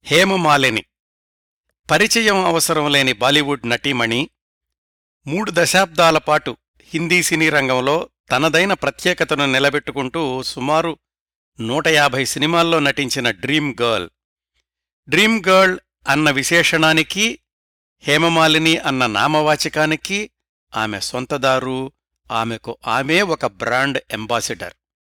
హేమమాలిని పరిచయం అవసరం లేని బాలీవుడ్ నటీమణి మూడు దశాబ్దాల పాటు హిందీ సినీ రంగంలో తనదైన ప్రత్యేకతను నిలబెట్టుకుంటూ సుమారు నూట యాభై సినిమాల్లో నటించిన డ్రీమ్ గర్ల్ డ్రీమ్ గర్ల్ అన్న విశేషణానికి హేమమాలిని అన్న నామవాచకానికి ఆమె సొంతదారు ఆమెకు ఆమె ఒక బ్రాండ్ అంబాసిడర్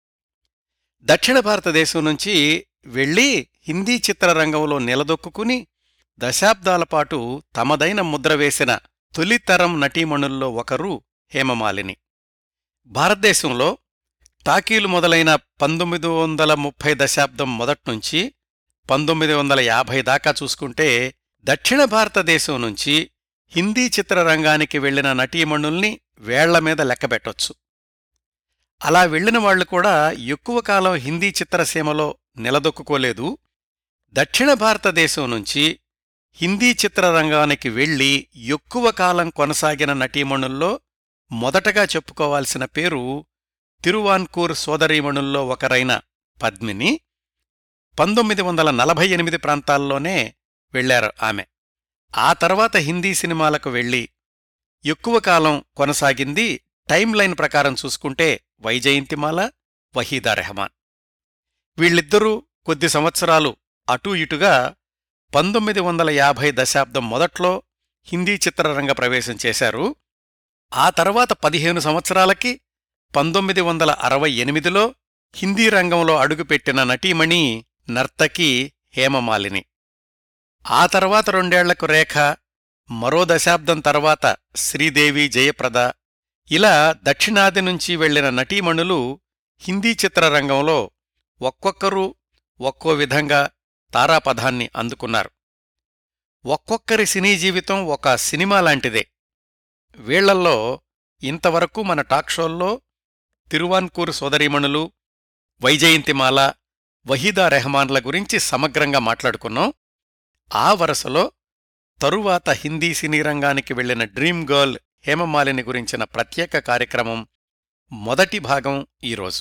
దక్షిణ భారతదేశం నుంచి వెళ్ళి హిందీ చిత్రరంగంలో నిలదొక్కుని దశాబ్దాల పాటు తమదైన ముద్ర వేసిన తొలితరం నటీమణుల్లో ఒకరు హేమమాలిని భారతదేశంలో టాకీలు మొదలైన పంతొమ్మిది వందల ముప్పై దశాబ్దం మొదట్నుంచి పంతొమ్మిది వందల యాభై దాకా చూసుకుంటే దక్షిణ భారతదేశం నుంచి హిందీ చిత్రరంగానికి వెళ్లిన నటీమణుల్ని వేళ్ల మీద లెక్కబెట్టొచ్చు అలా వెళ్లిన వాళ్లు కూడా ఎక్కువ కాలం హిందీ చిత్రసీమలో నిలదొక్కుకోలేదు దక్షిణ భారతదేశం నుంచి హిందీ చిత్రరంగానికి వెళ్లి ఎక్కువ కాలం కొనసాగిన నటీమణుల్లో మొదటగా చెప్పుకోవాల్సిన పేరు తిరువాన్కూర్ సోదరీమణుల్లో ఒకరైన పద్మిని పంతొమ్మిది వందల నలభై ఎనిమిది ప్రాంతాల్లోనే వెళ్లారు ఆమె ఆ తర్వాత హిందీ సినిమాలకు వెళ్లి ఎక్కువ కాలం కొనసాగింది టైం లైన్ ప్రకారం చూసుకుంటే వైజయంతిమాల వహీదా రెహమాన్ వీళ్ళిద్దరూ కొద్ది సంవత్సరాలు అటూ ఇటుగా పంతొమ్మిది వందల యాభై దశాబ్దం మొదట్లో హిందీ చిత్రరంగ ప్రవేశం చేశారు ఆ తర్వాత పదిహేను సంవత్సరాలకి పంతొమ్మిది వందల అరవై ఎనిమిదిలో హిందీ రంగంలో అడుగుపెట్టిన నటీమణి నర్తకి హేమమాలిని ఆ తర్వాత రెండేళ్లకు రేఖ మరో దశాబ్దం తర్వాత శ్రీదేవి జయప్రద ఇలా దక్షిణాది నుంచి వెళ్లిన నటీమణులు హిందీ చిత్రరంగంలో ఒక్కొక్కరూ ఒక్కో విధంగా తారాపథాన్ని అందుకున్నారు ఒక్కొక్కరి సినీ జీవితం ఒక సినిమా లాంటిదే వీళ్లల్లో ఇంతవరకు మన టాక్ షోల్లో తిరువాన్కూర్ సోదరీమణులు వైజయంతిమాల వహీదా రెహమాన్ల గురించి సమగ్రంగా మాట్లాడుకున్నాం ఆ వరసలో తరువాత హిందీ సినీ రంగానికి వెళ్లిన డ్రీమ్ గర్ల్ హేమమాలిని గురించిన ప్రత్యేక కార్యక్రమం మొదటి భాగం ఈరోజు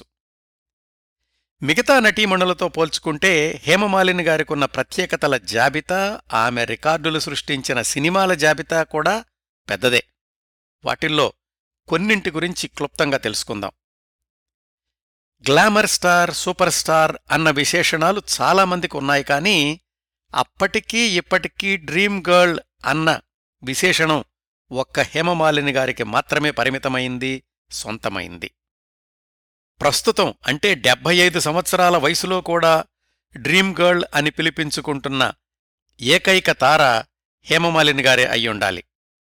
మిగతా నటీమణులతో పోల్చుకుంటే హేమమాలిని గారికున్న ప్రత్యేకతల జాబితా ఆమె రికార్డులు సృష్టించిన సినిమాల జాబితా కూడా పెద్దదే వాటిల్లో కొన్నింటి గురించి క్లుప్తంగా తెలుసుకుందాం గ్లామర్ స్టార్ సూపర్ స్టార్ అన్న విశేషణాలు చాలామందికి ఉన్నాయి కానీ అప్పటికీ ఇప్పటికీ డ్రీమ్ గర్ల్ అన్న విశేషణం ఒక్క హేమమాలిని గారికి మాత్రమే పరిమితమైంది సొంతమైంది ప్రస్తుతం అంటే డెబ్బై ఐదు సంవత్సరాల వయసులో కూడా డ్రీమ్ గర్ల్ అని పిలిపించుకుంటున్న ఏకైక తార హేమమాలిని గారే అయ్యుండాలి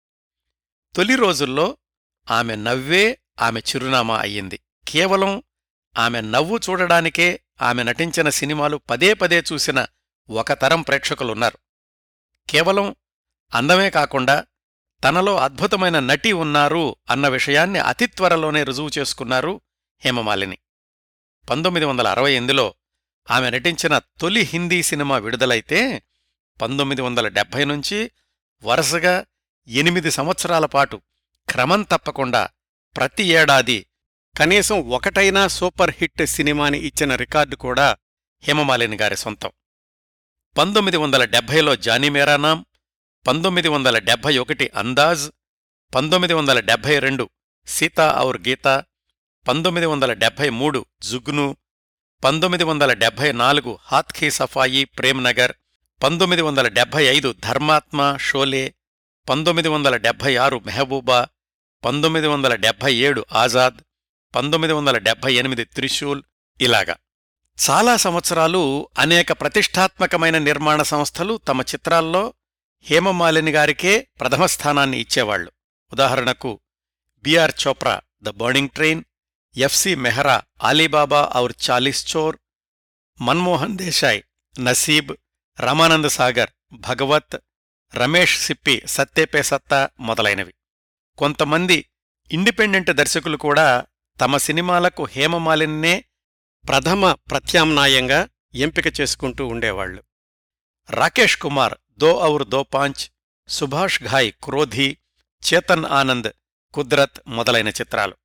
తొలి రోజుల్లో ఆమె నవ్వే ఆమె చిరునామా అయ్యింది కేవలం ఆమె నవ్వు చూడడానికే ఆమె నటించిన సినిమాలు పదే పదే చూసిన ఒక తరం ప్రేక్షకులున్నారు కేవలం అందమే కాకుండా తనలో అద్భుతమైన నటి ఉన్నారు అన్న విషయాన్ని అతి త్వరలోనే రుజువు చేసుకున్నారు హేమమాలిని పంతొమ్మిది వందల అరవై ఎనిమిదిలో ఆమె నటించిన తొలి హిందీ సినిమా విడుదలైతే పంతొమ్మిది వందల డెబ్భై నుంచి వరుసగా ఎనిమిది సంవత్సరాల పాటు క్రమం తప్పకుండా ప్రతి ఏడాది కనీసం ఒకటైనా సూపర్ హిట్ సినిమాని ఇచ్చిన రికార్డు కూడా హేమమాలిని గారి సొంతం పంతొమ్మిది వందల డెబ్భైలో జానీ మేరా నామ్ పంతొమ్మిది వందల డెబ్భై ఒకటి అందాజ్ పంతొమ్మిది వందల డెబ్భై రెండు సీతా ఔర్ గీతా పంతొమ్మిది వందల డెబ్భై మూడు జుగ్ను పంతొమ్మిది వందల డెబ్భై నాలుగు హాత్ఖీ సఫాయి ప్రేమ్నగర్ పంతొమ్మిది వందల డెబ్భై ఐదు ధర్మాత్మ షోలే పంతొమ్మిది వందల డెబ్భై ఆరు మెహబూబా పంతొమ్మిది వందల డెబ్భై ఏడు ఆజాద్ పంతొమ్మిది వందల డెబ్భై ఎనిమిది త్రిశూల్ ఇలాగా చాలా సంవత్సరాలు అనేక ప్రతిష్టాత్మకమైన నిర్మాణ సంస్థలు తమ చిత్రాల్లో హేమమాలిని గారికే ప్రథమ స్థానాన్ని ఇచ్చేవాళ్లు ఉదాహరణకు BR Chopra The Burning Train FC Mehra Alibaba Aur Chalis Chor Manmohan Desai Naseeb Ramanand Sagar Bhagwat Ramesh Sippy Satte Pe Satta మొదలైనవి కొంతమంది ఇండిపెండెంట్ దర్శకులు కూడా తమ సినిమాలకు హేమమాలిన్నే ప్రథమ ప్రత్యామ్నాయంగా ఎంపిక చేసుకుంటూ ఉండేవాళ్లు రాకేష్ కుమార్ దో ఔర్ దో పాంచ్ సుభాష్ ఘాయ్ క్రోధి చేతన్ ఆనంద్ కుద్రత్ మొదలైన చిత్రాలు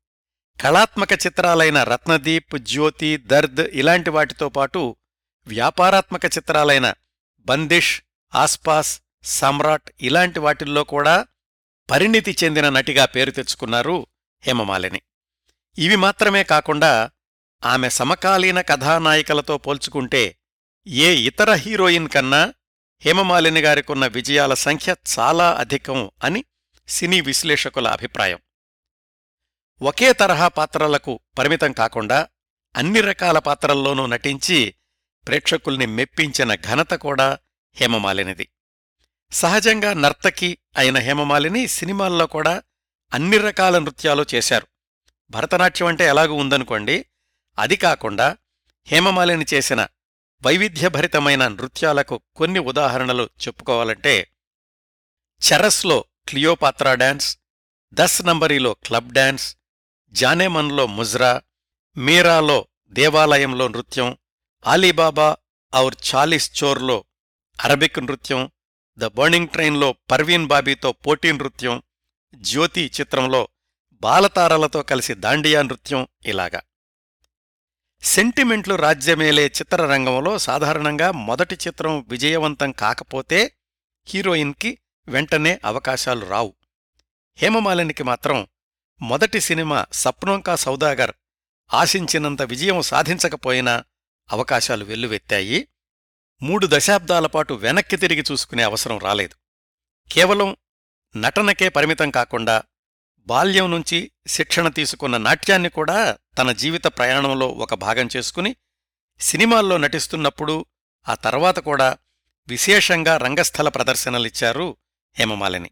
కళాత్మక చిత్రాలైన రత్నదీప్ జ్యోతి దర్ద్ ఇలాంటి వాటితో పాటు వ్యాపారాత్మక చిత్రాలైన బందిష్ ఆస్పాస్ సమ్రాట్ ఇలాంటి వాటిల్లో కూడా పరిణితి చెందిన నటిగా పేరు తెచ్చుకున్నారు హేమమాలిని ఇవి మాత్రమే కాకుండా ఆమె సమకాలీన కథానాయికలతో పోల్చుకుంటే ఏ ఇతర హీరోయిన్ కన్నా హేమమాలిని గారికున్న విజయాల సంఖ్య చాలా అధికం అని సినీ విశ్లేషకుల అభిప్రాయం ఒకే తరహా పాత్రలకు పరిమితం కాకుండా అన్ని రకాల పాత్రల్లోనూ నటించి ప్రేక్షకుల్ని మెప్పించిన ఘనత కూడా హేమమాలినిది సహజంగా నర్తకి అయిన హేమమాలిని సినిమాల్లో కూడా అన్ని రకాల నృత్యాలు చేశారు భరతనాట్యం అంటే ఎలాగూ ఉందనుకోండి అది కాకుండా హేమమాలిని చేసిన వైవిధ్యభరితమైన నృత్యాలకు కొన్ని ఉదాహరణలు చెప్పుకోవాలంటే చెరస్లో క్లియోపాత్రా డాన్స్ దస్ నంబరీలో క్లబ్ డాన్స్ జానేమన్లో ముజ్రా మీరాలో దేవాలయంలో నృత్యం ఆలీబాబా ఔర్ చాలీస్ చోర్లో అరబిక్ నృత్యం ద బర్నింగ్ ట్రైన్లో పర్వీన్ బాబీతో పోటీ నృత్యం జ్యోతి చిత్రంలో బాలతారలతో కలిసి దాండియా నృత్యం ఇలాగా సెంటిమెంట్లు రాజ్యమేలే చిత్రరంగంలో సాధారణంగా మొదటి చిత్రం విజయవంతం కాకపోతే హీరోయిన్కి వెంటనే అవకాశాలు రావు హేమమాలినికి మాత్రం మొదటి సినిమా సప్నోంకా సౌదాగర్ ఆశించినంత విజయం సాధించకపోయినా అవకాశాలు వెల్లువెత్తాయి మూడు దశాబ్దాల పాటు వెనక్కి తిరిగి చూసుకునే అవసరం రాలేదు కేవలం నటనకే పరిమితం కాకుండా బాల్యం నుంచి శిక్షణ తీసుకున్న నాట్యాన్ని కూడా తన జీవిత ప్రయాణంలో ఒక భాగం చేసుకుని సినిమాల్లో నటిస్తున్నప్పుడు ఆ తర్వాత కూడా విశేషంగా రంగస్థల ప్రదర్శనలిచ్చారు హేమమాలిని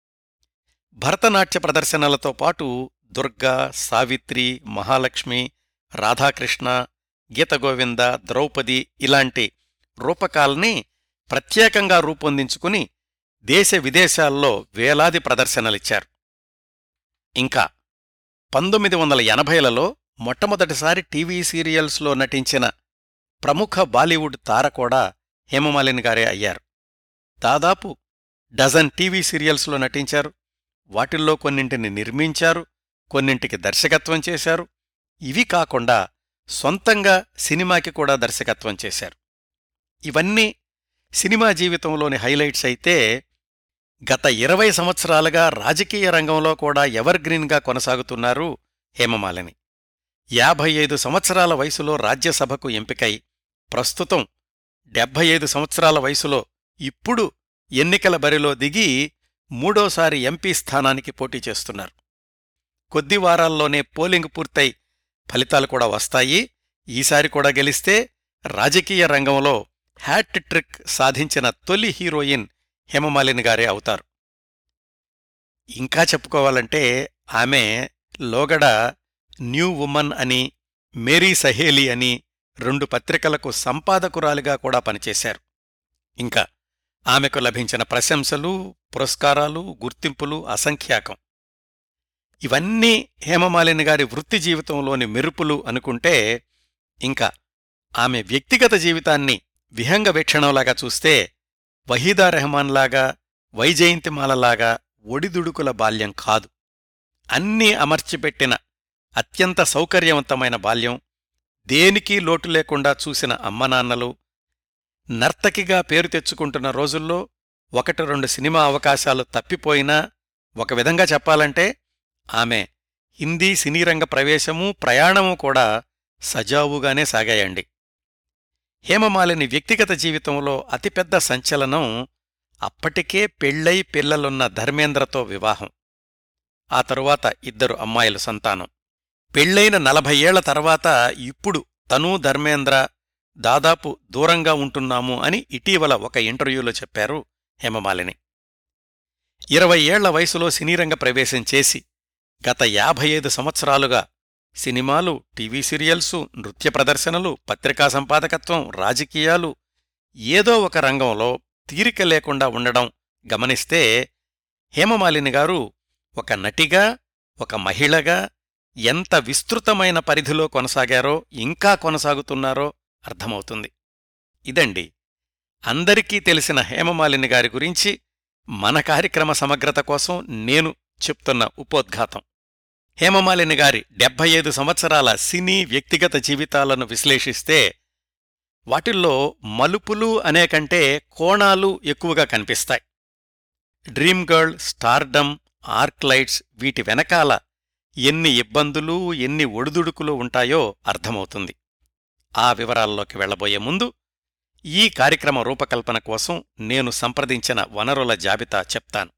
భరతనాట్య ప్రదర్శనలతో పాటు దుర్గా సావిత్రి మహాలక్ష్మి రాధాకృష్ణ గీతగోవింద ద్రౌపది ఇలాంటి రూపకాల్ని ప్రత్యేకంగా రూపొందించుకుని దేశ విదేశాల్లో వేలాది ప్రదర్శనలిచ్చారు ఇంకా పంతొమ్మిది వందల ఎనభైలలో మొట్టమొదటిసారి టీవీ సీరియల్స్లో నటించిన ప్రముఖ బాలీవుడ్ తార కూడా హేమమాలిని గారే అయ్యారు దాదాపు డజన్ టీవీ సీరియల్స్లో నటించారు వాటిల్లో కొన్నింటిని నిర్మించారు కొన్నింటికి దర్శకత్వం చేశారు ఇవి కాకుండా సొంతంగా సినిమాకి కూడా దర్శకత్వం చేశారు ఇవన్నీ సినిమా జీవితంలోని హైలైట్స్ అయితే గత ఇరవై సంవత్సరాలుగా రాజకీయ రంగంలో కూడా ఎవర్ గ్రీన్గా కొనసాగుతున్నారు హేమమాలిని యాభై ఐదు సంవత్సరాల వయసులో రాజ్యసభకు ఎంపికై ప్రస్తుతం డెబ్భై ఐదు సంవత్సరాల వయసులో ఇప్పుడు ఎన్నికల బరిలో దిగి మూడోసారి ఎంపీ స్థానానికి పోటీ చేస్తున్నారు కొద్ది వారాల్లోనే పోలింగ్ పూర్తయి ఫలితాలు కూడా వస్తాయి ఈసారి కూడా గెలిస్తే రాజకీయ రంగంలో హ్యాట్ ట్రిక్ సాధించిన తొలి హీరోయిన్ హేమమాలిని గారే అవుతారు ఇంకా చెప్పుకోవాలంటే ఆమె లోగడ న్యూ ఉమన్ అని మేరీ సహేలి అని రెండు పత్రికలకు సంపాదకురాలిగా కూడా పనిచేశారు ఇంకా ఆమెకు లభించిన ప్రశంసలు పురస్కారాలు గుర్తింపులు అసంఖ్యాకం ఇవన్నీ హేమమాలిని గారి వృత్తి జీవితంలోని మెరుపులు అనుకుంటే ఇంకా ఆమె వ్యక్తిగత జీవితాన్ని విహంగ వీక్షణంలాగా చూస్తే వహీదా రెహమాన్లాగా వైజయంతిమాలలాగా ఒడిదుడుకుల బాల్యం కాదు అన్నీ అమర్చిపెట్టిన అత్యంత సౌకర్యవంతమైన బాల్యం దేనికీ లోటు లేకుండా చూసిన అమ్మనాన్నలు నర్తకిగా పేరు తెచ్చుకుంటున్న రోజుల్లో ఒకటి రెండు సినిమా అవకాశాలు తప్పిపోయినా ఒక విధంగా చెప్పాలంటే ఆమె హిందీ సినీరంగ ప్రవేశమూ ప్రయాణమూ కూడా సజావుగానే సాగాయండి హేమమాలిని వ్యక్తిగత జీవితంలో అతిపెద్ద సంచలనం అప్పటికే పెళ్ళై పిల్లలున్న ధర్మేంద్రతో వివాహం ఆ తరువాత ఇద్దరు అమ్మాయిల సంతానం పెళ్ళైన నలభై ఏళ్ల తర్వాత ఇప్పుడు తనూ ధర్మేంద్ర దాదాపు దూరంగా ఉంటున్నాము అని ఇటీవల ఒక ఇంటర్వ్యూలో చెప్పారు హేమమాలిని ఇరవై ఏళ్ల వయసులో సినీరంగ ప్రవేశం చేసి గత యాభై ఐదు సంవత్సరాలుగా సినిమాలు టీవీ సీరియల్సు నృత్య ప్రదర్శనలు పత్రికా సంపాదకత్వం రాజకీయాలు ఏదో ఒక రంగంలో తీరిక లేకుండా ఉండడం గమనిస్తే హేమమాలిని గారు ఒక నటిగా ఒక మహిళగా ఎంత విస్తృతమైన పరిధిలో కొనసాగారో ఇంకా కొనసాగుతున్నారో అర్థమవుతుంది ఇదండి అందరికీ తెలిసిన హేమమాలిని గారి గురించి మన కార్యక్రమ సమగ్రత కోసం నేను చెప్తున్న ఉపోద్ఘాతం హేమమాలిని గారి డెబ్బై ఐదు సంవత్సరాల సినీ వ్యక్తిగత జీవితాలను విశ్లేషిస్తే వాటిల్లో మలుపులు అనే కంటే కోణాలు ఎక్కువగా కనిపిస్తాయి డ్రీమ్ గర్ల్ స్టార్డమ్ ఆర్క్లైట్స్ వీటి వెనకాల ఎన్ని ఇబ్బందులు ఎన్ని ఒడిదుడుకులు ఉంటాయో అర్థమవుతుంది ఆ వివరాల్లోకి వెళ్లబోయే ముందు ఈ కార్యక్రమ రూపకల్పన కోసం నేను సంప్రదించిన వనరుల జాబితా చెప్తాను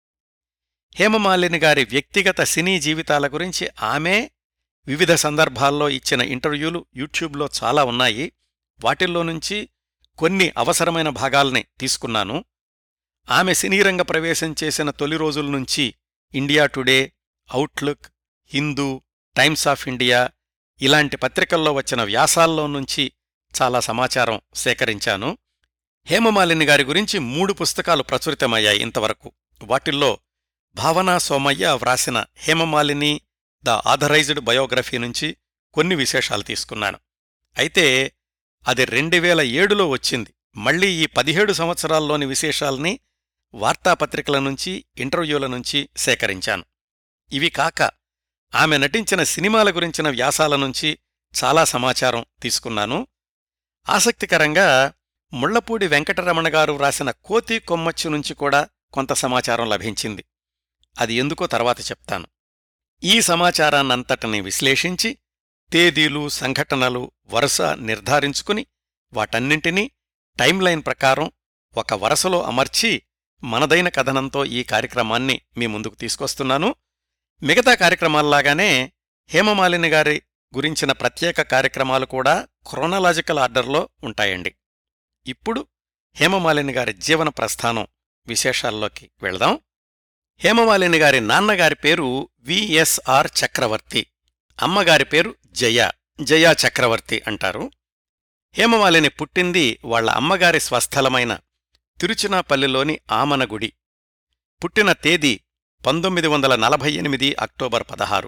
హేమమాలిని గారి వ్యక్తిగత సినీ జీవితాల గురించి ఆమె వివిధ సందర్భాల్లో ఇచ్చిన ఇంటర్వ్యూలు యూట్యూబ్లో చాలా ఉన్నాయి వాటిల్లో నుంచి కొన్ని అవసరమైన భాగాల్ని తీసుకున్నాను ఆమె సినీరంగ ప్రవేశం చేసిన తొలి రోజుల నుంచి India Today Outlook Hindu Times of India ఇలాంటి పత్రికల్లో వచ్చిన వ్యాసాల్లో నుంచి చాలా సమాచారం సేకరించాను హేమమాలిని గారి గురించి మూడు పుస్తకాలు ప్రచురితమయ్యాయి ఇంతవరకు వాటిల్లో భావనా సోమయ్య వ్రాసిన హేమమాలిని ద ఆథరైజ్డ్ బయోగ్రఫీ నుంచి కొన్ని విశేషాలు తీసుకున్నాను అయితే అది రెండు వేల ఏడులో వచ్చింది మళ్లీ ఈ పదిహేడు సంవత్సరాల్లోని విశేషాల్ని వార్తాపత్రికల నుంచి ఇంటర్వ్యూల నుంచి సేకరించాను ఇవి కాక ఆమె నటించిన సినిమాల గురించిన వ్యాసాల నుంచి చాలా సమాచారం తీసుకున్నాను ఆసక్తికరంగా ముళ్లపూడి వెంకటరమణ గారు వ్రాసిన కోతి కొమ్మచ్చు నుంచి కూడా కొంత సమాచారం లభించింది అది ఎందుకో తర్వాత చెప్తాను ఈ సమాచారాన్నంతటిని విశ్లేషించి తేదీలు సంఘటనలు వరుస నిర్ధారించుకుని వాటన్నింటినీ టైంలైన్ ప్రకారం ఒక వరసలో అమర్చి మనదైన కథనంతో ఈ కార్యక్రమాన్ని మీ ముందుకు తీసుకొస్తున్నాను మిగతా కార్యక్రమాల్లాగానే హేమమాలిని గారి గురించిన ప్రత్యేక కార్యక్రమాలు కూడా క్రోనలాజికల్ ఆర్డర్లో ఉంటాయండి ఇప్పుడు హేమమాలిని గారి జీవన ప్రస్థానం విశేషాల్లోకి వెళదాం హేమమాలిని గారి నాన్నగారి పేరు విఎస్ఆర్ చక్రవర్తి అమ్మగారి పేరు జయ జయా చక్రవర్తి అంటారు హేమమాలిని పుట్టింది వాళ్ల అమ్మగారి స్వస్థలమైన తిరుచినాపల్లిలోని ఆమనగుడి పుట్టిన తేదీ పంతొమ్మిది వందల నలభై ఎనిమిది అక్టోబర్ పదహారు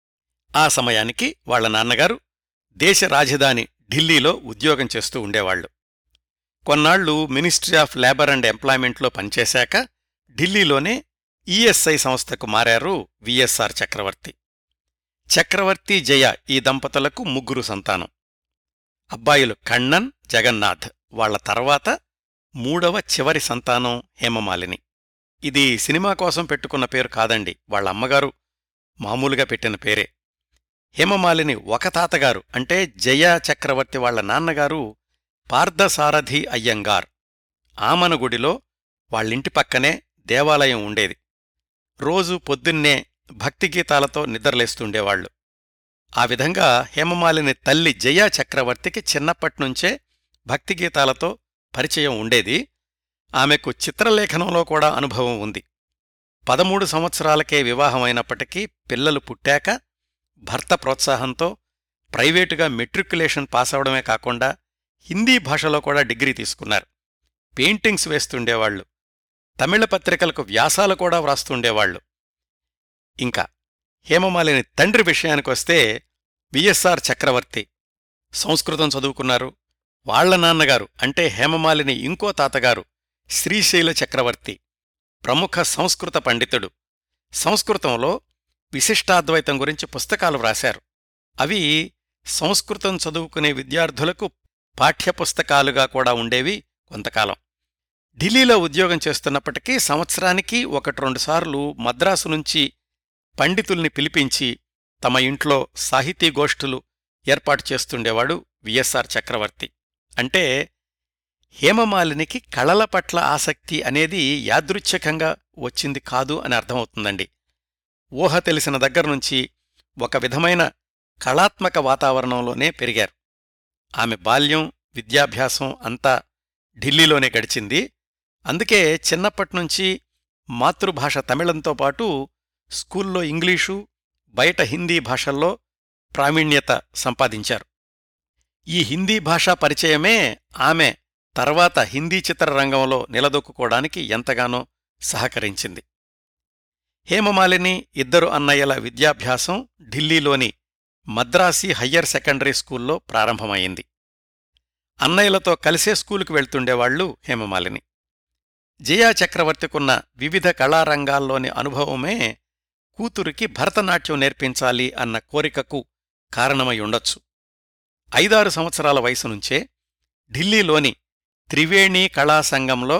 ఆ సమయానికి వాళ్ల నాన్నగారు దేశ రాజధాని ఢిల్లీలో ఉద్యోగం చేస్తూ ఉండేవాళ్లు కొన్నాళ్లు మినిస్ట్రీ ఆఫ్ లేబర్ అండ్ ఎంప్లాయ్మెంట్లో పనిచేశాక ఢిల్లీలోనే ఈఎస్ఐ సంస్థకు మారారు విఎస్ఆర్ చక్రవర్తి చక్రవర్తి జయ ఈ దంపతులకు ముగ్గురు సంతానం అబ్బాయిలు కണ്ണన్ జగన్నాథ్ వాళ్ల తర్వాత మూడవ చివరి సంతానం హేమమాలిని ఇది సినిమా కోసం పెట్టుకున్న పేరు కాదండి వాళ్ళ అమ్మగారు మామూలుగా పెట్టిన పేరే హేమమాలిని ఒక తాతగారు అంటే జయ చక్రవర్తి వాళ్ల నాన్నగారు పార్థసారథి అయ్యంగార్ ఆమనగుడిలో వాళ్ళింటి పక్కనే దేవాలయం ఉండేది రోజు పొద్దున్నే భక్తిగీతాలతో నిద్రలేస్తుండేవాళ్లు ఆ విధంగా హేమమాలిని తల్లి జయా చక్రవర్తికి చిన్నప్పట్నుంచే భక్తిగీతాలతో పరిచయం ఉండేది ఆమెకు చిత్రలేఖనంలో కూడా అనుభవం ఉంది పదమూడు సంవత్సరాలకే వివాహమైనప్పటికీ పిల్లలు పుట్టాక భర్త ప్రోత్సాహంతో ప్రైవేటుగా మెట్రికులేషన్ పాసవడమే కాకుండా హిందీ భాషలో కూడా డిగ్రీ తీసుకున్నారు పెయింటింగ్స్ వేస్తుండేవాళ్లు తమిళ పత్రికలకు వ్యాసాలు కూడా వ్రాస్తుండేవాళ్లు ఇంకా హేమమాలిని తండ్రి విషయానికొస్తే విఎస్ఆర్ చక్రవర్తి సంస్కృతం చదువుకున్నారు వాళ్ల నాన్నగారు అంటే హేమమాలిని ఇంకో తాతగారు శ్రీశైల చక్రవర్తి ప్రముఖ సంస్కృత పండితుడు సంస్కృతంలో విశిష్టాద్వైతం గురించి పుస్తకాలు వ్రాశారు అవి సంస్కృతం చదువుకునే విద్యార్థులకు పాఠ్యపుస్తకాలుగా కూడా ఉండేవి కొంతకాలం ఢిల్లీలో ఉద్యోగం చేస్తున్నప్పటికీ సంవత్సరానికి ఒకటి రెండుసార్లు మద్రాసు నుంచి పండితుల్ని పిలిపించి తమ ఇంట్లో సాహితీ గోష్ఠులు ఏర్పాటు చేస్తుండేవాడు విఎస్ఆర్ చక్రవర్తి అంటే హేమమాలినికి కళల పట్ల ఆసక్తి అనేది యాదృచ్ఛికంగా వచ్చింది కాదు అని అర్థమవుతుందండి ఊహ తెలిసిన దగ్గర్నుంచి ఒక విధమైన కళాత్మక వాతావరణంలోనే పెరిగారు ఆమె బాల్యం విద్యాభ్యాసం అంతా ఢిల్లీలోనే గడిచింది అందుకే చిన్నప్పట్నుంచి మాతృభాష తమిళంతో పాటు స్కూల్లో ఇంగ్లీషు బయట హిందీ భాషల్లో ప్రావీణ్యత సంపాదించారు ఈ హిందీ భాషా పరిచయమే ఆమె తర్వాత హిందీ చిత్రరంగంలో నిలదొక్కుకోవడానికి ఎంతగానో సహకరించింది హేమమాలిని ఇద్దరు అన్నయ్యల విద్యాభ్యాసం ఢిల్లీలోని మద్రాసి హయ్యర్ సెకండరీ స్కూల్లో ప్రారంభమైంది అన్నయ్యలతో కలిసే స్కూలుకు వెళ్తుండేవాళ్లు హేమమాలిని జయా చక్రవర్తికున్న వివిధ కళారంగాల్లోని అనుభవమే కూతురికి భరతనాట్యం నేర్పించాలి అన్న కోరికకు కారణమై ఉండొచ్చు ఐదారు సంవత్సరాల వయసు నుంచే ఢిల్లీలోని త్రివేణి కళా సంఘంలో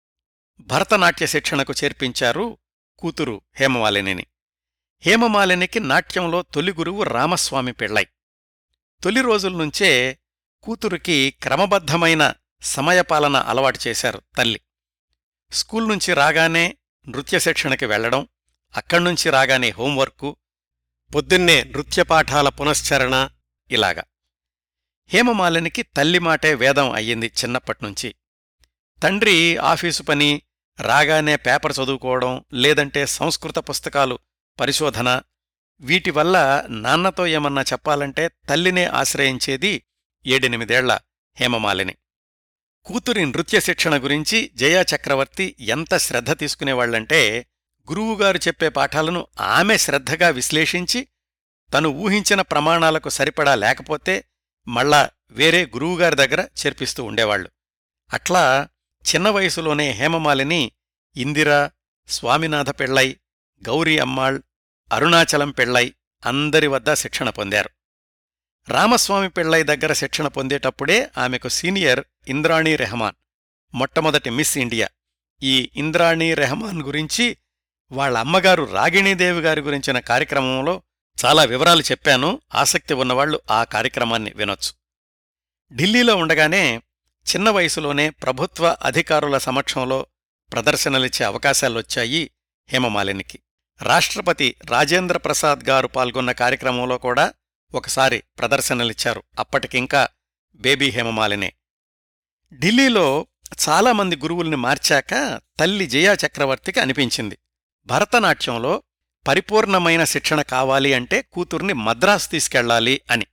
భరతనాట్య శిక్షణకు చేర్పించారు కూతురు హేమమాలినిని హేమమాలినికి నాట్యంలో తొలి గురువు రామస్వామి పెళ్ళై తొలి రోజుల్నుంచే కూతురికి క్రమబద్ధమైన సమయపాలన అలవాటు చేశారు తల్లి స్కూల్ నుంచి రాగానే నృత్య శిక్షణకి వెళ్లడం అక్కడ్నుంచి రాగానే హోంవర్కు పొద్దున్నే నృత్యపాఠాల పునశ్చరణ ఇలాగా హేమమాలినికి తల్లి మాటే వేదం అయ్యింది చిన్నప్పట్నుంచి తండ్రి ఆఫీసు పని రాగానే పేపర్ చదువుకోవడం లేదంటే సంస్కృత పుస్తకాలు పరిశోధన వీటి వల్ల నాన్నతో ఏమన్నా చెప్పాలంటే తల్లినే ఆశ్రయించేది ఏడెనిమిదేళ్ల హేమమాలిని కూతురి నృత్య శిక్షణ గురించి జయా చక్రవర్తి ఎంత శ్రద్ధ తీసుకునేవాళ్లంటే గురువుగారు చెప్పే పాఠాలను ఆమె శ్రద్ధగా విశ్లేషించి తను ఊహించిన ప్రమాణాలకు సరిపడా లేకపోతే మళ్ళా వేరే గురువుగారి దగ్గర చేర్పిస్తూ ఉండేవాళ్లు అట్లా చిన్న వయసులోనే హేమమాలిని ఇందిరా స్వామినాథ పెళ్ళై గౌరీ అమ్మాళ్ అరుణాచలం పెళ్ళై అందరి వద్ద శిక్షణ పొందారు రామస్వామి పెళ్ళై దగ్గర శిక్షణ పొందేటప్పుడే ఆమెకు సీనియర్ ఇంద్రాణీ రెహమాన్ మొట్టమొదటి మిస్ ఇండియా ఈ ఇంద్రాణీ రెహమాన్ గురించి వాళ్ళ అమ్మగారు రాగిణీదేవి గారి గురించిన కార్యక్రమంలో చాలా వివరాలు చెప్పాను ఆసక్తి ఉన్నవాళ్లు ఆ కార్యక్రమాన్ని వినొచ్చు ఢిల్లీలో ఉండగానే చిన్న వయసులోనే ప్రభుత్వ అధికారుల సమక్షంలో ప్రదర్శనలిచ్చే అవకాశాలొచ్చాయి హేమమాలినికి రాష్ట్రపతి రాజేంద్ర ప్రసాద్ గారు పాల్గొన్న కార్యక్రమంలో కూడా ఒకసారి ప్రదర్శనలిచ్చారు అప్పటికింకా బేబీ హేమమాలినే ఢిల్లీలో చాలామంది గురువుల్ని మార్చాక తల్లి జయా చక్రవర్తికి అనిపించింది భరతనాట్యంలో పరిపూర్ణమైన శిక్షణ కావాలి అంటే కూతుర్ని మద్రాసు తీసుకెళ్లాలి అని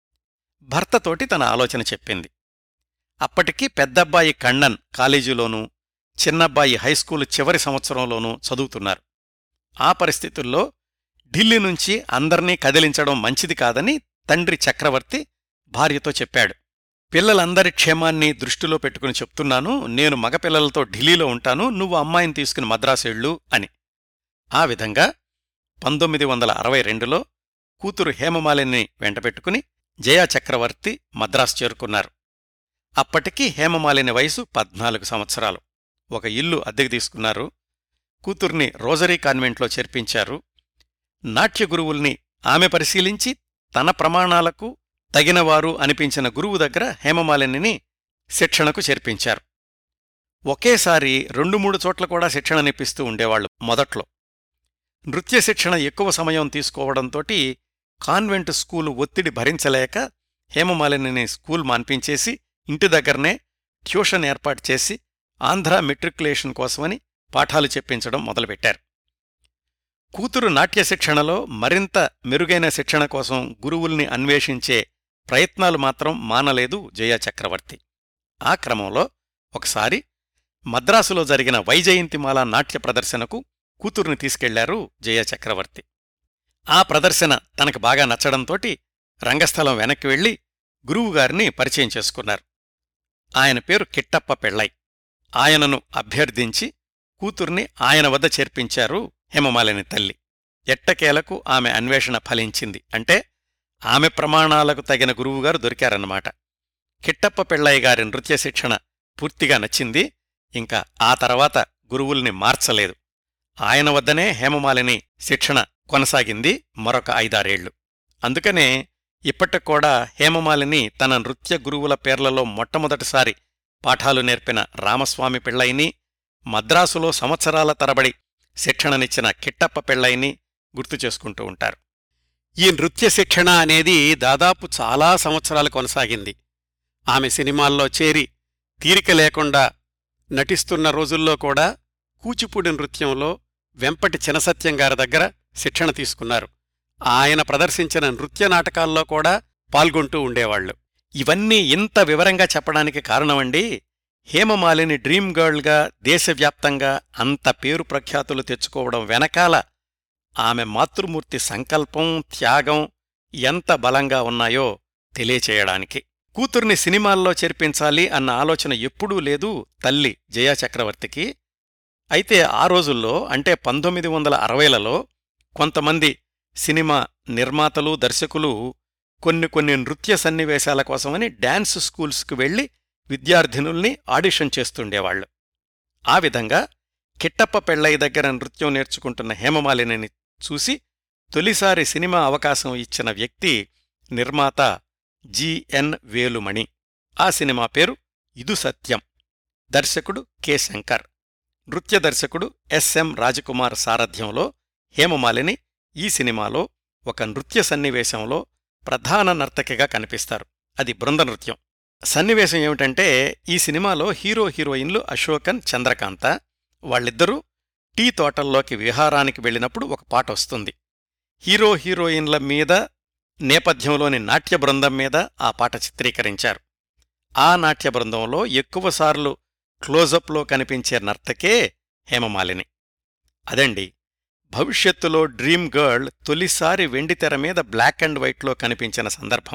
భర్తతోటి తన ఆలోచన చెప్పింది అప్పటికి పెద్దబ్బాయి కണ്ണన్ కాలేజీలోనూ చిన్నబ్బాయి హైస్కూలు చివరి సంవత్సరంలోనూ చదువుతున్నారు ఆ పరిస్థితుల్లో ఢిల్లీ నుంచి అందర్నీ కదిలించడం మంచిది కాదని తండ్రి చక్రవర్తి భార్యతో చెప్పాడు పిల్లలందరి క్షేమాన్ని దృష్టిలో పెట్టుకుని చెప్తున్నాను నేను మగపిల్లలతో ఢిల్లీలో ఉంటాను నువ్వు అమ్మాయిని తీసుకుని మద్రాసేళ్ళు అని ఆ విధంగా పంతొమ్మిది వందల అరవై రెండులో కూతురు హేమమాలిని వెంటపెట్టుకుని జయా చక్రవర్తి మద్రాసు చేరుకున్నారు అప్పటికి హేమమాలిని వయసు పద్నాలుగు సంవత్సరాలు ఒక ఇల్లు అద్దెకు తీసుకున్నారు కూతుర్ని రోజరీ కాన్వెంట్లో చేర్పించారు నాట్య గురువుల్ని ఆమె పరిశీలించి తన ప్రమాణాలకు తగినవారు అనిపించిన గురువు దగ్గర హేమమాలినిని శిక్షణకు చేర్పించారు ఒకేసారి రెండు మూడు చోట్ల కూడా శిక్షణనిప్పిస్తూ ఉండేవాళ్లు మొదట్లో నృత్య శిక్షణ ఎక్కువ సమయం తీసుకోవడంతోటి కాన్వెంట్ స్కూలు ఒత్తిడి భరించలేక హేమమాలినిని స్కూల్ మాన్పించేసి ఇంటి దగ్గరనే ట్యూషన్ ఏర్పాటు చేసి ఆంధ్ర మెట్రికులేషన్ కోసమని పాఠాలు చెప్పించడం మొదలుపెట్టారు కూతురు నాట్య శిక్షణలో మరింత మెరుగైన శిక్షణ కోసం గురువుల్ని అన్వేషించే ప్రయత్నాలు మాత్రం మానలేదు జయా చక్రవర్తి ఆ క్రమంలో ఒకసారి మద్రాసులో జరిగిన వైజయంతిమాల నాట్య ప్రదర్శనకు కూతుర్ని తీసుకెళ్లారు జయా చక్రవర్తి ఆ ప్రదర్శన తనకు బాగా నచ్చడంతోటి రంగస్థలం వెనక్కి వెళ్లి గురువుగారిని పరిచయం చేసుకున్నారు ఆయన పేరు కిట్టప్ప పెళ్ళై ఆయనను అభ్యర్థించి కూతుర్ని ఆయన వద్ద చేర్పించారు హేమమాలిని తల్లి ఎట్టకేలకు ఆమె అన్వేషణ ఫలించింది అంటే ఆమె ప్రమాణాలకు తగిన గురువుగారు దొరికారన్నమాట కిట్టప్ప పెళ్ళయ్య గారి నృత్య శిక్షణ పూర్తిగా నచ్చింది ఇంకా ఆ తర్వాత గురువుల్ని మార్చలేదు ఆయన వద్దనే హేమమాలిని శిక్షణ కొనసాగింది మరొక ఐదారేళ్లు అందుకనే ఇప్పటికూడా హేమమాలిని తన నృత్య గురువుల పేర్లలో మొట్టమొదటిసారి పాఠాలు నేర్పిన రామస్వామి పిళ్ళైని మద్రాసులో సంవత్సరాల తరబడి శిక్షణనిచ్చిన కిట్టప్ప పెళ్ళైని గుర్తు చేసుకుంటూ ఉంటారు ఈ నృత్య శిక్షణ అనేది దాదాపు చాలా సంవత్సరాలు కొనసాగింది ఆమె సినిమాల్లో చేరి తీరిక లేకుండా నటిస్తున్న రోజుల్లో కూడా కూచిపూడి నృత్యంలో వెంపటి చినసత్యం గారి దగ్గర శిక్షణ తీసుకున్నారు ఆయన ప్రదర్శించిన నృత్య నాటకాల్లో కూడా పాల్గొంటూ ఉండేవాళ్లు ఇవన్నీ ఇంత వివరంగా చెప్పడానికి కారణమండి హేమమాలిని డ్రీమ్ గర్ల్గా దేశవ్యాప్తంగా అంత పేరు ప్రఖ్యాతులు తెచ్చుకోవడం వెనకాల ఆమె మాతృమూర్తి సంకల్పం త్యాగం ఎంత బలంగా ఉన్నాయో తెలియచేయడానికి కూతుర్ని సినిమాల్లో చేర్పించాలి అన్న ఆలోచన ఎప్పుడూ లేదు తల్లి జయా చక్రవర్తికి అయితే ఆ రోజుల్లో అంటే పంతొమ్మిది వందల అరవైలలో కొంతమంది సినిమా నిర్మాతలు దర్శకులు కొన్ని కొన్ని నృత్య సన్నివేశాల కోసమని డాన్స్ స్కూల్స్కు వెళ్లి విద్యార్థినుల్ని ఆడిషన్ చేస్తుండేవాళ్లు ఆ విధంగా కిట్టప్ప పెళ్ళై దగ్గర నృత్యం నేర్చుకుంటున్న హేమమాలినిని చూసి తొలిసారి సినిమా అవకాశం ఇచ్చిన వ్యక్తి నిర్మాత జిఎన్ వేలుమణి ఆ సినిమా పేరు ఇదు సత్యం దర్శకుడు కె శంకర్ నృత్య దర్శకుడు ఎస్ఎం రాజకుమార్ సారథ్యంలో హేమమాలిని ఈ సినిమాలో ఒక నృత్య సన్నివేశంలో ప్రధాన నర్తకిగా కనిపిస్తారు అది బృంద నృత్యం సన్నివేశం ఏమిటంటే ఈ సినిమాలో హీరో హీరోయిన్లు అశోకన్ చంద్రకాంత వాళ్ళిద్దరూ టీ తోటల్లోకి విహారానికి వెళ్ళినప్పుడు ఒక పాట వస్తుంది హీరో హీరోయిన్ల మీద నేపథ్యంలోని నాట్య బృందం మీద ఆ పాట చిత్రీకరించారు ఆ నాట్య బృందంలో ఎక్కువసార్లు క్లోజప్లో కనిపించే నర్తకే హేమమాలిని అదండి భవిష్యత్తులో డ్రీమ్ గర్ల్ తొలిసారి వెండితెర మీద బ్లాక్ అండ్ వైట్లో కనిపించిన సందర్భం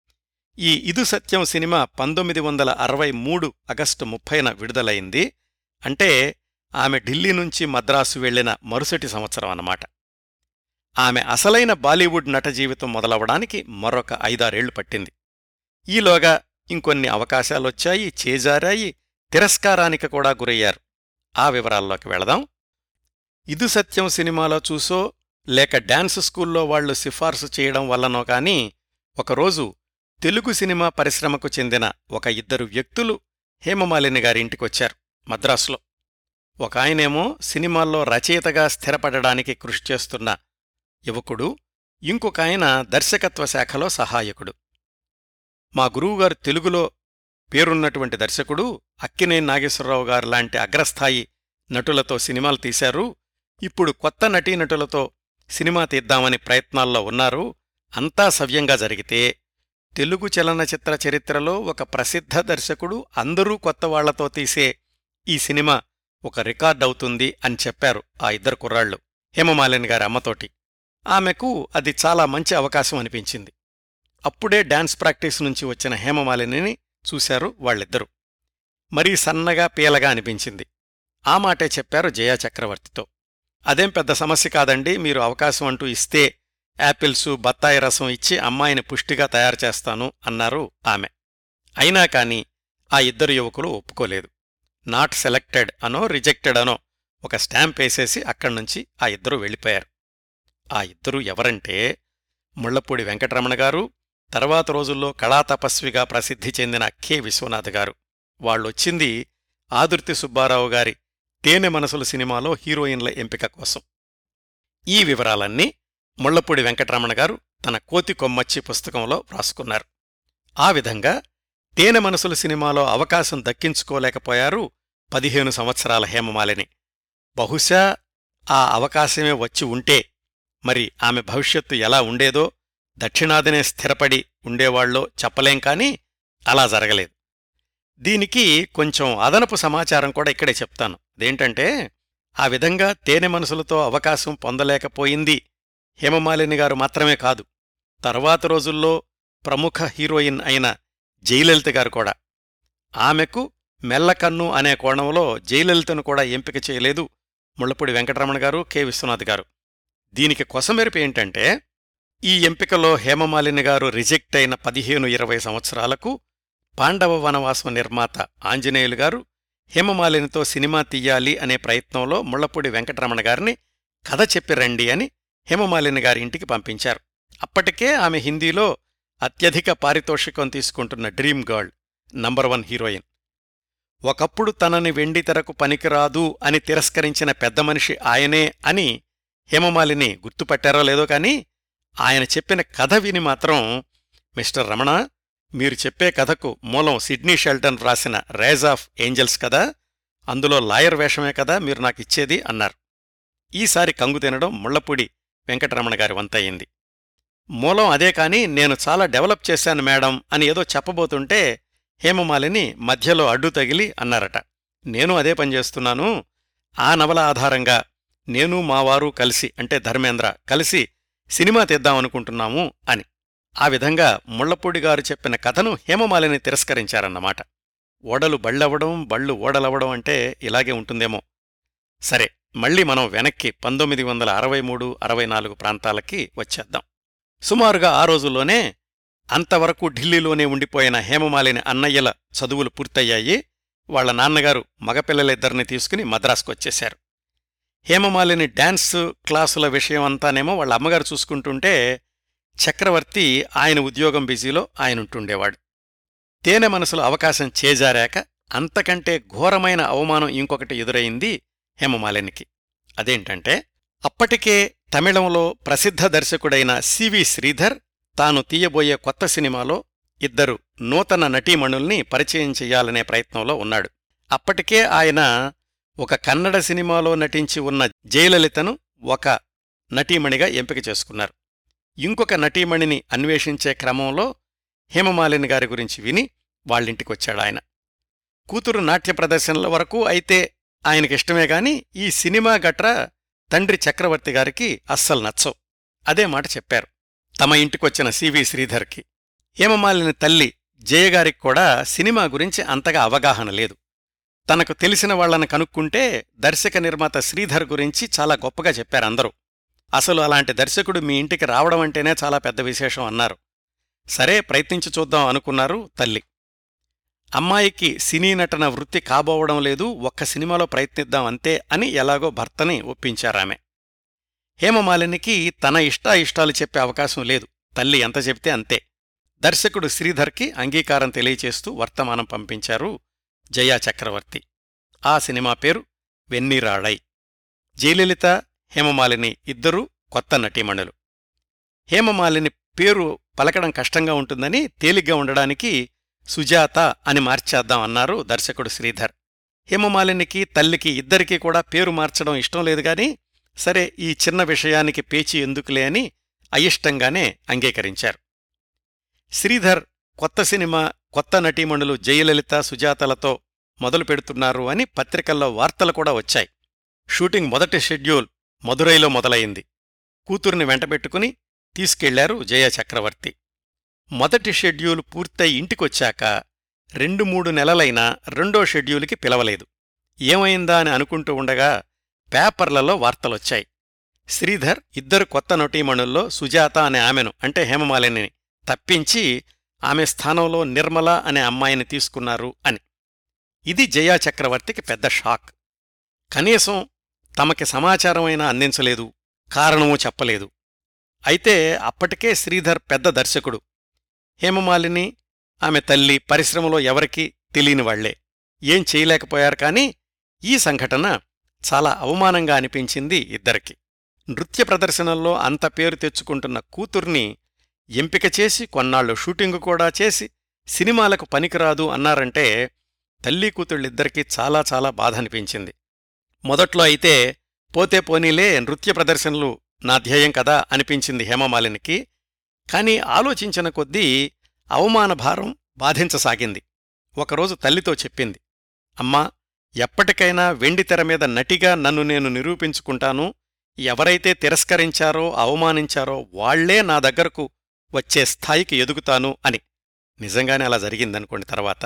ఈ ఇదు సత్యం సినిమా పంతొమ్మిది వందల అరవై మూడు ఆగస్టు ముప్పైన విడుదలైంది అంటే ఆమె ఢిల్లీ నుంచి మద్రాసు వెళ్లిన మరుసటి సంవత్సరం అన్నమాట ఆమె అసలైన బాలీవుడ్ నట జీవితం మొదలవడానికి మరొక ఐదారేళ్లు పట్టింది ఈలోగా ఇంకొన్ని అవకాశాలొచ్చాయి చేజారాయి తిరస్కారానికి కూడా గురయ్యారు ఆ వివరాల్లోకి వెళదాం ఇదు సత్యం సినిమాలో చూసో లేక డాన్స్ స్కూల్లో వాళ్లు సిఫార్సు చేయడం వల్లనో కాని ఒకరోజు తెలుగు సినిమా పరిశ్రమకు చెందిన ఒక ఇద్దరు వ్యక్తులు హేమమాలిని గారింటికొచ్చారు మద్రాసులో ఒక ఆయనేమో సినిమాల్లో రచయితగా స్థిరపడడానికి కృషి చేస్తున్న యువకుడు ఇంకొక ఆయన దర్శకత్వ శాఖలో సహాయకుడు మా గురువుగారు తెలుగులో పేరున్నటువంటి దర్శకుడు అక్కినేని నాగేశ్వరరావు గారు లాంటి అగ్రస్థాయి నటులతో సినిమాలు తీశారు ఇప్పుడు కొత్త నటీనటులతో సినిమా తీద్దామని ప్రయత్నాల్లో ఉన్నారు అంతా సవ్యంగా జరిగితే తెలుగు చలనచిత్ర చరిత్రలో ఒక ప్రసిద్ధ దర్శకుడు అందరూ కొత్త వాళ్లతో తీసే ఈ సినిమా ఒక రికార్డవుతుంది అని చెప్పారు ఆ ఇద్దరు కుర్రాళ్ళు హేమమాలిని గారి అమ్మతోటి ఆమెకు అది చాలా మంచి అవకాశం అనిపించింది అప్పుడే డాన్స్ ప్రాక్టీస్ నుంచి వచ్చిన హేమమాలినిని చూశారు వాళ్ళిద్దరూ మరీ సన్నగా పీలగా అనిపించింది ఆ మాటే చెప్పారు జయా చక్రవర్తితో అదేం పెద్ద సమస్య కాదండి మీరు అవకాశం అంటూ ఇస్తే యాపిల్సు బత్తాయి రసం ఇచ్చి అమ్మాయిని పుష్టిగా తయారు చేస్తాను అన్నారు ఆమె అయినా కాని ఆ ఇద్దరు యువకులు ఒప్పుకోలేదు నాట్ సెలెక్టెడ్ అనో రిజెక్టెడ్ అనో ఒక స్టాంప్ వేసేసి అక్కడ్నుంచి ఆ ఇద్దరూ వెళ్ళిపోయారు ఆ ఇద్దరూ ఎవరంటే ముళ్లపూడి వెంకటరమణ గారు తర్వాత రోజుల్లో కళాతపస్విగా ప్రసిద్ధి చెందిన కె విశ్వనాథ్ గారు వాళ్ళొచ్చింది ఆదుర్తి సుబ్బారావు గారి తేనె మనసుల సినిమాలో హీరోయిన్ల ఎంపిక కోసం ఈ వివరాలన్నీ ముళ్లపూడి వెంకటరమణ గారు తన కోతి కొమ్మచ్చి పుస్తకంలో వ్రాసుకున్నారు ఆ విధంగా తేనె మనసుల సినిమాలో అవకాశం దక్కించుకోలేకపోయారు పదిహేను సంవత్సరాల హేమమాలిని బహుశా ఆ అవకాశమే వచ్చి ఉంటే మరి ఆమె భవిష్యత్తు ఎలా ఉండేదో దక్షిణాదినే స్థిరపడి ఉండేవాళ్ళో చెప్పలేం కాని అలా జరగలేదు దీనికి కొంచెం అదనపు సమాచారం కూడా ఇక్కడే చెప్తాను అదేంటంటే ఆ విధంగా తేనె మనసులతో అవకాశం పొందలేకపోయింది హేమమాలిని గారు మాత్రమే కాదు తర్వాత రోజుల్లో ప్రముఖ హీరోయిన్ అయిన జయలలిత గారు కూడా ఆమెకు మెల్లకన్ను అనే కోణంలో జయలలితను కూడా ఎంపిక చేయలేదు ముళ్లపూడి వెంకటరమణ గారు కె విశ్వనాథ్ గారు దీనికి కొసమెరుపు ఏంటంటే ఈ ఎంపికలో హేమమాలిని గారు రిజెక్ట్ అయిన పదిహేను ఇరవై సంవత్సరాలకు పాండవ వనవాసం నిర్మాత ఆంజనేయులు గారు హేమమాలినితో సినిమా తీయాలి అనే ప్రయత్నంలో ముళ్లపూడి వెంకటరమణ గారిని కథ చెప్పి రండి అని హేమమాలిని గారి ఇంటికి పంపించారు అప్పటికే ఆమె హిందీలో అత్యధిక పారితోషికం తీసుకుంటున్న dream girl number one heroine ఒకప్పుడు తనని వెండితెరకు పనికిరాదు అని తిరస్కరించిన పెద్ద మనిషి ఆయనే అని హేమమాలిని గుర్తుపట్టారో లేదో కాని ఆయన చెప్పిన కథ విని మాత్రం మిస్టర్ రమణ మీరు చెప్పే కథకు మూలం సిడ్నీ షెల్టన్ రాసిన రైజ్ ఆఫ్ ఏంజల్స్ కదా అందులో లాయర్ వేషమే కదా మీరు నాకిచ్చేది అన్నారు ఈసారి కంగు తినడం ముళ్లపూడి వెంకటరమణ గారి వంతయింది మూలం అదే కాని నేను చాలా డెవలప్ చేశాను మేడం అని ఏదో చెప్పబోతుంటే హేమమాలిని మధ్యలో అడ్డు తగిలి అన్నారట నేను అదే పనిచేస్తున్నాను ఆ నవల ఆధారంగా నేను మావారు కలిసి అంటే ధర్మేంద్ర కలిసి సినిమా తీద్దామనుకుంటున్నాము అని ఆ విధంగా ముళ్లపూడి గారు చెప్పిన కథను హేమమాలిని తిరస్కరించారన్నమాట ఓడలు బళ్ళవడం బళ్ళు ఓడలవడం అంటే ఇలాగే ఉంటుందేమో సరే మళ్ళీ మనం వెనక్కి పంతొమ్మిది వందల అరవై మూడు అరవై నాలుగు ప్రాంతాలకి వచ్చేద్దాం సుమారుగా ఆ రోజుల్లోనే అంతవరకు ఢిల్లీలోనే ఉండిపోయిన హేమమాలిని అన్నయ్యల చదువులు పూర్తయ్యాయి వాళ్ల నాన్నగారు మగపిల్లలిద్దరిని తీసుకుని మద్రాసుకొచ్చేశారు హేమమాలిని డాన్స్ క్లాసుల విషయం అంతానేమో వాళ్ళ అమ్మగారు చూసుకుంటుంటే చక్రవర్తి ఆయన ఉద్యోగం బిజీలో ఆయనుంటుండేవాడు తేనె మనసులో అవకాశం చేజారాక అంతకంటే ఘోరమైన అవమానం ఇంకొకటి ఎదురైంది హేమమాలినికి అదేంటంటే అప్పటికే తమిళంలో ప్రసిద్ధ దర్శకుడైన సివి శ్రీధర్ తాను తీయబోయే కొత్త సినిమాలో ఇద్దరు నూతన నటీమణుల్ని పరిచయం చెయ్యాలనే ప్రయత్నంలో ఉన్నాడు అప్పటికే ఆయన ఒక కన్నడ సినిమాలో నటించి ఉన్న జయలలితను ఒక నటీమణిగా ఎంపిక చేసుకున్నారు ఇంకొక నటీమణిని అన్వేషించే క్రమంలో హేమమాలిని గారి గురించి విని వాళ్ళింటికొచ్చాడాయన కూతురు నాట్య ప్రదర్శనల వరకు అయితే ఆయనకిష్టమే గాని ఈ సినిమా గట్రా తండ్రి చక్రవర్తి గారికి అస్సలు నచ్చవు అదే మాట చెప్పారు తమ ఇంటికొచ్చిన సివి శ్రీధర్కి హేమమాలిని తల్లి జయగారికి కూడా సినిమా గురించి అంతగా అవగాహన లేదు తనకు తెలిసిన వాళ్లను కనుక్కుంటే దర్శక నిర్మాత శ్రీధర్ గురించి చాలా గొప్పగా చెప్పారందరూ అసలు అలాంటి దర్శకుడు మీ ఇంటికి రావడం అంటేనే చాలా పెద్ద విశేషం అన్నారు సరే ప్రయత్నించి చూద్దాం అనుకున్నారు తల్లి అమ్మాయికి సినీ నటన వృత్తి కాబోవడం లేదు ఒక్క సినిమాలో ప్రయత్నిద్దాం అంతే అని ఎలాగో భర్తని ఒప్పించారామె హేమమాలినికి తన ఇష్టాయిష్టాలు చెప్పే అవకాశం లేదు తల్లి ఎంత చెప్తే అంతే దర్శకుడు శ్రీధర్కి అంగీకారం తెలియచేస్తూ వర్తమానం పంపించారు జయా చక్రవర్తి ఆ సినిమా పేరు వెన్నీరాళై జయలలిత హేమమాలిని ఇద్దరూ కొత్త నటీమణులు హేమమాలిని పేరు పలకడం కష్టంగా ఉంటుందని తేలిగ్గా ఉండడానికి సుజాత అని మార్చేద్దాం అన్నారు దర్శకుడు శ్రీధర్ హేమమాలినికి తల్లికి ఇద్దరికీ కూడా పేరు మార్చడం ఇష్టం లేదు గాని సరే ఈ చిన్న విషయానికి పేచి ఎందుకులే అని అయిష్టంగానే అంగీకరించారు శ్రీధర్ కొత్త సినిమా కొత్త నటీమణులు జయలలిత సుజాతలతో మొదలు పెడుతున్నారు అని పత్రికల్లో వార్తలు కూడా వచ్చాయి షూటింగ్ మొదటి షెడ్యూల్ మదురైలో మొదలయింది కూతుర్ని వెంటబెట్టుకుని తీసుకెళ్లారు జయ చక్రవర్తి మొదటి షెడ్యూల్ పూర్తయి ఇంటికొచ్చాక రెండు మూడు నెలలైనా రెండో షెడ్యూలుకి పిలవలేదు ఏమైందా అని అనుకుంటూ ఉండగా పేపర్లలో వార్తలొచ్చాయి శ్రీధర్ ఇద్దరు కొత్త నటీమణుల్లో సుజాత అనే ఆమెను అంటే హేమమాలిని తప్పించి ఆమె స్థానంలో నిర్మల అనే అమ్మాయిని తీసుకున్నారు అని ఇది జయా చక్రవర్తికి పెద్ద షాక్ కనీసం తమకి సమాచారమైనా అందించలేదు కారణమూ చెప్పలేదు అయితే అప్పటికే శ్రీధర్ పెద్ద దర్శకుడు హేమమాలిని ఆమె తల్లి పరిశ్రమలో ఎవరికీ తెలియని వాళ్లే ఏం చేయలేకపోయారు కాని ఈ సంఘటన చాలా అవమానంగా అనిపించింది ఇద్దరికి నృత్య ప్రదర్శనల్లో అంత పేరు తెచ్చుకుంటున్న కూతుర్ని ఎంపిక చేసి కొన్నాళ్లు షూటింగు కూడా చేసి సినిమాలకు పనికిరాదు అన్నారంటే తల్లి కూతుళ్ళిద్దరికీ చాలా చాలా బాధ అనిపించింది మొదట్లో అయితే పోతే పోనీలే నృత్య ప్రదర్శనలు నా ధ్యేయం కదా అనిపించింది హేమమాలినికి కాని ఆలోచించిన కొద్దీ అవమాన భారం బాధించసాగింది ఒకరోజు తల్లితో చెప్పింది అమ్మా ఎప్పటికైనా వెండితెర మీద నటిగా నన్ను నేను నిరూపించుకుంటాను ఎవరైతే తిరస్కరించారో అవమానించారో వాళ్లే నా దగ్గరకు వచ్చే స్థాయికి ఎదుగుతాను అని నిజంగానే అలా జరిగిందనుకోండి తర్వాత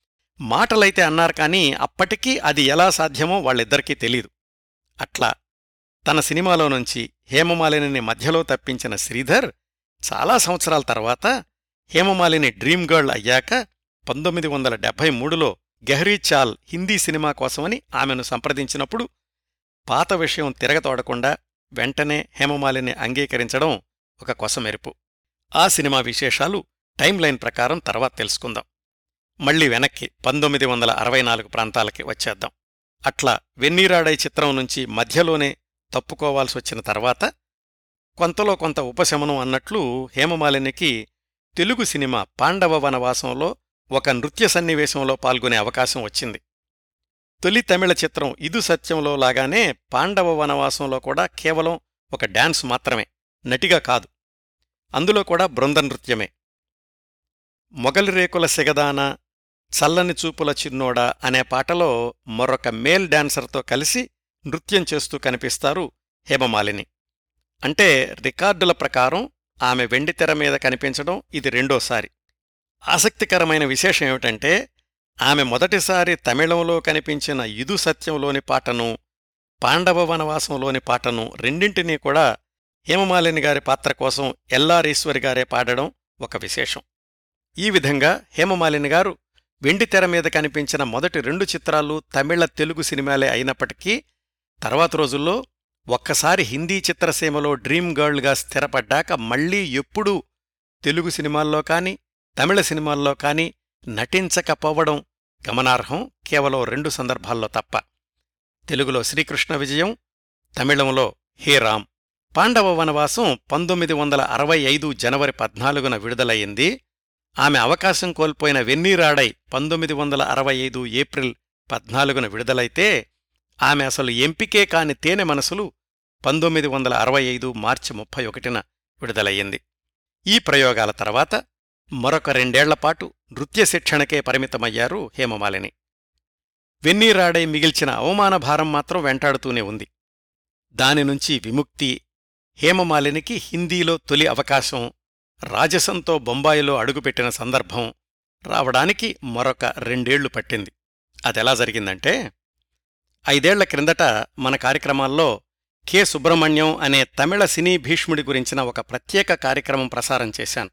మాటలైతే అన్నారు కానీ అప్పటికీ అది ఎలా సాధ్యమో వాళ్ళిద్దరికీ తెలీదు అట్లా తన సినిమాలో నుంచి హేమమాలిని మధ్యలో తప్పించిన శ్రీధర్ చాలా సంవత్సరాల తర్వాత హేమమాలిని డ్రీమ్ గర్ల్ అయ్యాక పంతొమ్మిది వందల డెబ్భై మూడులో గెహ్రీ చాల్ హిందీ సినిమా కోసమని ఆమెను సంప్రదించినప్పుడు పాత విషయం తిరగతోడకుండా వెంటనే హేమమాలిని అంగీకరించడం ఒక కొసమెరుపు ఆ సినిమా విశేషాలు టైంలైన్ ప్రకారం తర్వాత తెలుసుకుందాం మళ్ళీ వెనక్కి పంతొమ్మిది వందల అరవై నాలుగు ప్రాంతాలకి వచ్చేద్దాం అట్లా వెన్నీరాడై చిత్రం నుంచి మధ్యలోనే తప్పుకోవాల్సొచ్చిన తర్వాత కొంతలో కొంత ఉపశమనం అన్నట్లు హేమమాలినికి తెలుగు సినిమా పాండవ వనవాసంలో ఒక నృత్య సన్నివేశంలో పాల్గొనే అవకాశం వచ్చింది తొలి తమిళ చిత్రం ఇదు సత్యంలో లాగానే పాండవ వనవాసంలో కూడా కేవలం ఒక డాన్స్ మాత్రమే నటిగా కాదు అందులో కూడా బృంద నృత్యమే మొగలి రేకుల సిగదాన చల్లని చూపుల చిన్నోడా అనే పాటలో మరొక మేల్ డాన్సర్తో కలిసి నృత్యం చేస్తూ కనిపిస్తారు హేమమాలిని అంటే రికార్డుల ప్రకారం ఆమె వెండితెర మీద కనిపించడం ఇది రెండోసారి ఆసక్తికరమైన విశేషం ఏమిటంటే ఆమె మొదటిసారి తమిళంలో కనిపించిన ఇదు సత్యంలోని పాటను పాండవ వనవాసంలోని పాటను రెండింటినీ కూడా హేమమాలిని గారి పాత్ర కోసం ఎల్లారీశ్వరి గారే పాడడం ఒక విశేషం ఈ విధంగా హేమమాలిని గారు వెండితెర మీద కనిపించిన మొదటి రెండు చిత్రాలు తమిళ తెలుగు సినిమాలే అయినప్పటికీ తర్వాత రోజుల్లో ఒక్కసారి హిందీ చిత్రసీమలో డ్రీమ్ గర్ల్గా స్థిరపడ్డాక మళ్లీ ఎప్పుడూ తెలుగు సినిమాల్లో కాని తమిళ సినిమాల్లో కాని నటించకపోవడం గమనార్హం కేవలం రెండు సందర్భాల్లో తప్ప తెలుగులో శ్రీకృష్ణ విజయం తమిళంలో హే రామ్ పాండవ వనవాసం పంతొమ్మిది వందల అరవై ఐదు జనవరి పద్నాలుగున విడుదలయ్యింది ఆమె అవకాశం కోల్పోయిన వెన్నీరాడై పంతొమ్మిది వందల అరవై ఐదు ఏప్రిల్ పద్నాలుగున విడుదలైతే ఆమె అసలు ఎంపికే కాని తేనె మనసులు పంతొమ్మిది వందల అరవై ఐదు మార్చి ముప్పై ఒకటిన విడుదలయ్యింది ఈ ప్రయోగాల తర్వాత మరొక రెండేళ్లపాటు నృత్య శిక్షణకే పరిమితమయ్యారు హేమమాలిని వెన్నీరాడై మిగిల్చిన అవమానభారం మాత్రం వెంటాడుతూనే ఉంది దానినుంచి విముక్తి హేమమాలినికి హిందీలో తొలి అవకాశం రాజసంతో బొంబాయిలో అడుగుపెట్టిన సందర్భం రావడానికి మరొక రెండేళ్లు పట్టింది అదెలా జరిగిందంటే ఐదేళ్ల క్రిందట మన కార్యక్రమాల్లో కె సుబ్రహ్మణ్యం అనే తమిళ సినీ భీష్ముడి గురించిన ఒక ప్రత్యేక కార్యక్రమం ప్రసారం చేశాను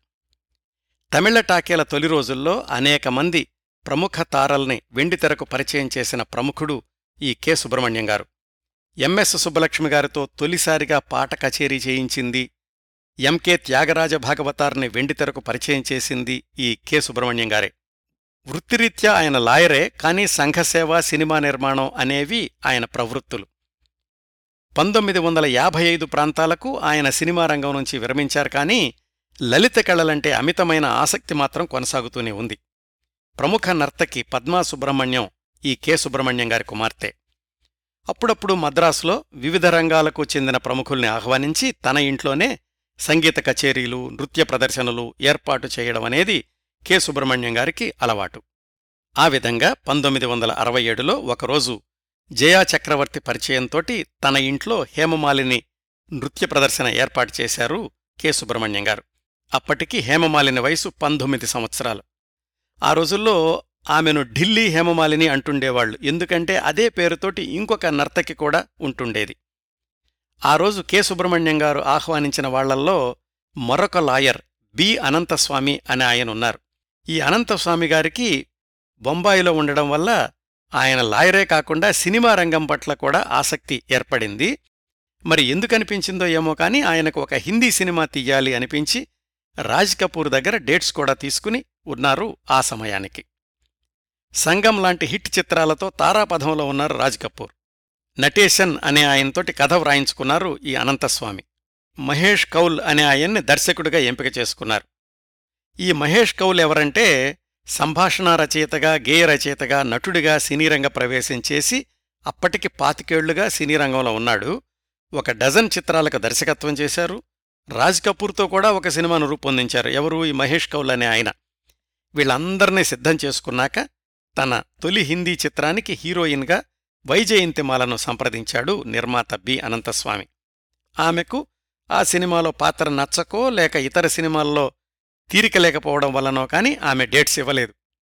తమిళ టాకీల తొలి రోజుల్లో అనేక మంది ప్రముఖ తారల్ని వెండితెరకు పరిచయం చేసిన ప్రముఖుడు ఈ కె సుబ్రహ్మణ్యం గారు ఎంఎస్ సుబ్బలక్ష్మి గారితో తొలిసారిగా పాట కచేరీ చేయించింది ఎంకే త్యాగరాజ భాగవతార్ని వెండితెరకు పరిచయం చేసింది ఈ కె సుబ్రహ్మణ్యం గారే వృత్తిరీత్యా ఆయన లాయరే కానీ సంఘసేవ సినిమా నిర్మాణం అనేవి ఆయన ప్రవృత్తులు పంతొమ్మిది వందల యాభై ఐదు ప్రాంతాలకు ఆయన సినిమా రంగం నుంచి విరమించారు కానీ లలిత కళలంటే అమితమైన ఆసక్తి మాత్రం కొనసాగుతూనే ఉంది ప్రముఖ నర్తకి పద్మా సుబ్రహ్మణ్యం ఈ కె సుబ్రహ్మణ్యం గారి కుమార్తె అప్పుడప్పుడు మద్రాసులో వివిధ రంగాలకు చెందిన ప్రముఖుల్ని ఆహ్వానించి తన ఇంట్లోనే సంగీత కచేరీలు నృత్య ప్రదర్శనలు ఏర్పాటు చేయడం అనేది కె సుబ్రహ్మణ్యం గారికి అలవాటు ఆ విధంగా పంతొమ్మిది వందల అరవై ఏడులో ఒకరోజు జయా చక్రవర్తి పరిచయంతోటి తన ఇంట్లో హేమమాలిని నృత్య ప్రదర్శన ఏర్పాటు చేశారు కె సుబ్రహ్మణ్యం గారు అప్పటికి హేమమాలిని వయసు పంతొమ్మిది సంవత్సరాలు ఆ రోజుల్లో ఆమెను ఢిల్లీ హేమమాలిని అంటుండేవాళ్లు ఎందుకంటే అదే పేరుతోటి ఇంకొక నర్తకి కూడా ఉంటుండేది ఆ రోజు కె సుబ్రహ్మణ్యం గారు ఆహ్వానించిన వాళ్లల్లో మరొక లాయర్ బి అనంతస్వామి అనే ఆయనున్నారు ఈ అనంతస్వామి గారికి బొంబాయిలో ఉండడం వల్ల ఆయన లాయరే కాకుండా సినిమా రంగం పట్ల కూడా ఆసక్తి ఏర్పడింది మరి ఎందుకనిపించిందో ఏమో కాని ఆయనకు ఒక హిందీ సినిమా తీయాలి అనిపించి రాజ్ కపూర్ దగ్గర డేట్స్ కూడా తీసుకుని ఉన్నారు ఆ సమయానికి సంగం లాంటి హిట్ చిత్రాలతో తారాపథంలో ఉన్నారు రాజ్ కపూర్ నటేశన్ అనే ఆయనతోటి కథ వ్రాయించుకున్నారు ఈ అనంతస్వామి మహేష్ కౌల్ అనే ఆయన్ని దర్శకుడిగా ఎంపిక చేసుకున్నారు ఈ మహేష్ కౌల్ ఎవరంటే సంభాషణ రచయితగా గేయ రచయితగా నటుడిగా సినీరంగ ప్రవేశం చేసి అప్పటికి పాతికేళ్లుగా సినీరంగంలో ఉన్నాడు ఒక డజన్ చిత్రాలకు దర్శకత్వం చేశారు రాజ్ కపూర్తో కూడా ఒక సినిమాను రూపొందించారు ఎవరు ఈ మహేష్ కౌల్ అనే ఆయన వీళ్ళందర్నీ సిద్ధం చేసుకున్నాక తన తొలి హిందీ చిత్రానికి హీరోయిన్గా వైజయంతిమాలను సంప్రదించాడు నిర్మాత బి అనంతస్వామి ఆమెకు ఆ సినిమాలో పాత్ర నచ్చకో లేక ఇతర సినిమాల్లో తీరిక లేకపోవడం వల్లనో కాని ఆమె డేట్స్ ఇవ్వలేదు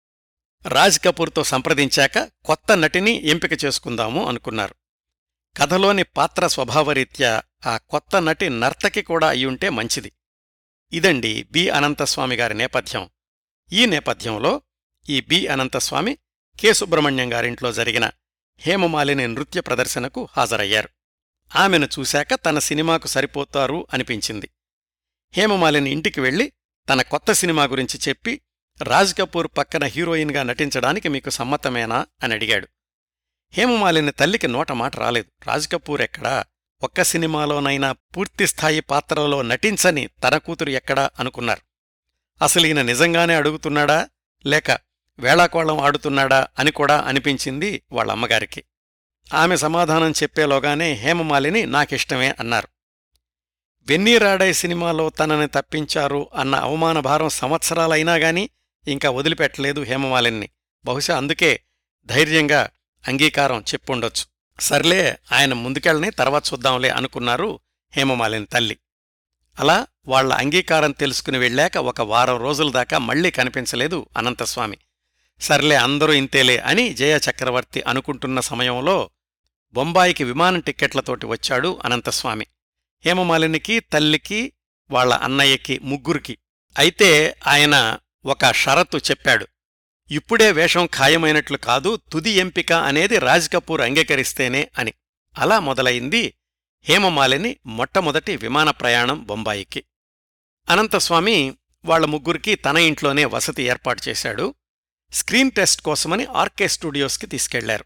రాజ్ కపూర్తో సంప్రదించాక కొత్త నటిని ఎంపిక చేసుకుందాము అనుకున్నారు కథలోని పాత్ర స్వభావరీత్యా ఆ కొత్త నటి నర్తకి కూడా అయ్యుంటే మంచిది ఇదండి బి అనంతస్వామి గారి నేపథ్యం ఈ నేపథ్యంలో ఈ బి అనంతస్వామి కె సుబ్రహ్మణ్యం గారింట్లో జరిగిన హేమమాలిని నృత్య ప్రదర్శనకు హాజరయ్యారు ఆమెను చూశాక తన సినిమాకు సరిపోతారు అనిపించింది హేమమాలిని ఇంటికి వెళ్లి తన కొత్త సినిమా గురించి చెప్పి రాజ్ కపూర్ పక్కన హీరోయిన్గా నటించడానికి మీకు సమ్మతమేనా అని అడిగాడు హేమమాలిని తల్లికి నోట మాట రాలేదు రాజ్ కపూర్ ఎక్కడా ఒక్క సినిమాలోనైనా పూర్తిస్థాయి పాత్రలో నటించని తన కూతురు ఎక్కడా అనుకున్నారు అసలీయన నిజంగానే అడుగుతున్నాడా లేక వేళాకోళం ఆడుతున్నాడా అని కూడా అనిపించింది వాళ్ళమ్మగారికి ఆమె సమాధానం చెప్పేలోగానే హేమమాలిని నాకిష్టమే అన్నారు వెన్నీరాడై సినిమాలో తనని తప్పించారు అన్న అవమానభారం సంవత్సరాలైనా గాని ఇంకా వదిలిపెట్టలేదు హేమమాలిని బహుశా అందుకే ధైర్యంగా అంగీకారం చెప్పుండొచ్చు సర్లే ఆయన ముందుకెళ్ళని తర్వాత చూద్దాంలే అనుకున్నారు హేమమాలిని తల్లి అలా వాళ్ల అంగీకారం తెలుసుకుని వెళ్ళాక ఒక వారం రోజుల దాకా మళ్లీ కనిపించలేదు అనంతస్వామి సర్లే అందరూ ఇంతేలే అని జయ చక్రవర్తి అనుకుంటున్న సమయంలో బొంబాయికి విమానం టిక్కెట్లతోటి వచ్చాడు అనంతస్వామి హేమమాలినికి తల్లికి వాళ్ల అన్నయ్యకి ముగ్గురికి అయితే ఆయన ఒక షరతు చెప్పాడు ఇప్పుడే వేషం ఖాయమైనట్లు కాదు తుది ఎంపిక అనేది రాజ్ కపూర్ అంగీకరిస్తేనే అని అలా మొదలైంది హేమమాలిని మొట్టమొదటి విమాన ప్రయాణం బొంబాయికి అనంతస్వామి వాళ్ల ముగ్గురికి తన ఇంట్లోనే వసతి ఏర్పాటు చేశాడు స్క్రీన్ టెస్ట్ కోసమని ఆర్కే స్టూడియోస్కి తీసుకెళ్లారు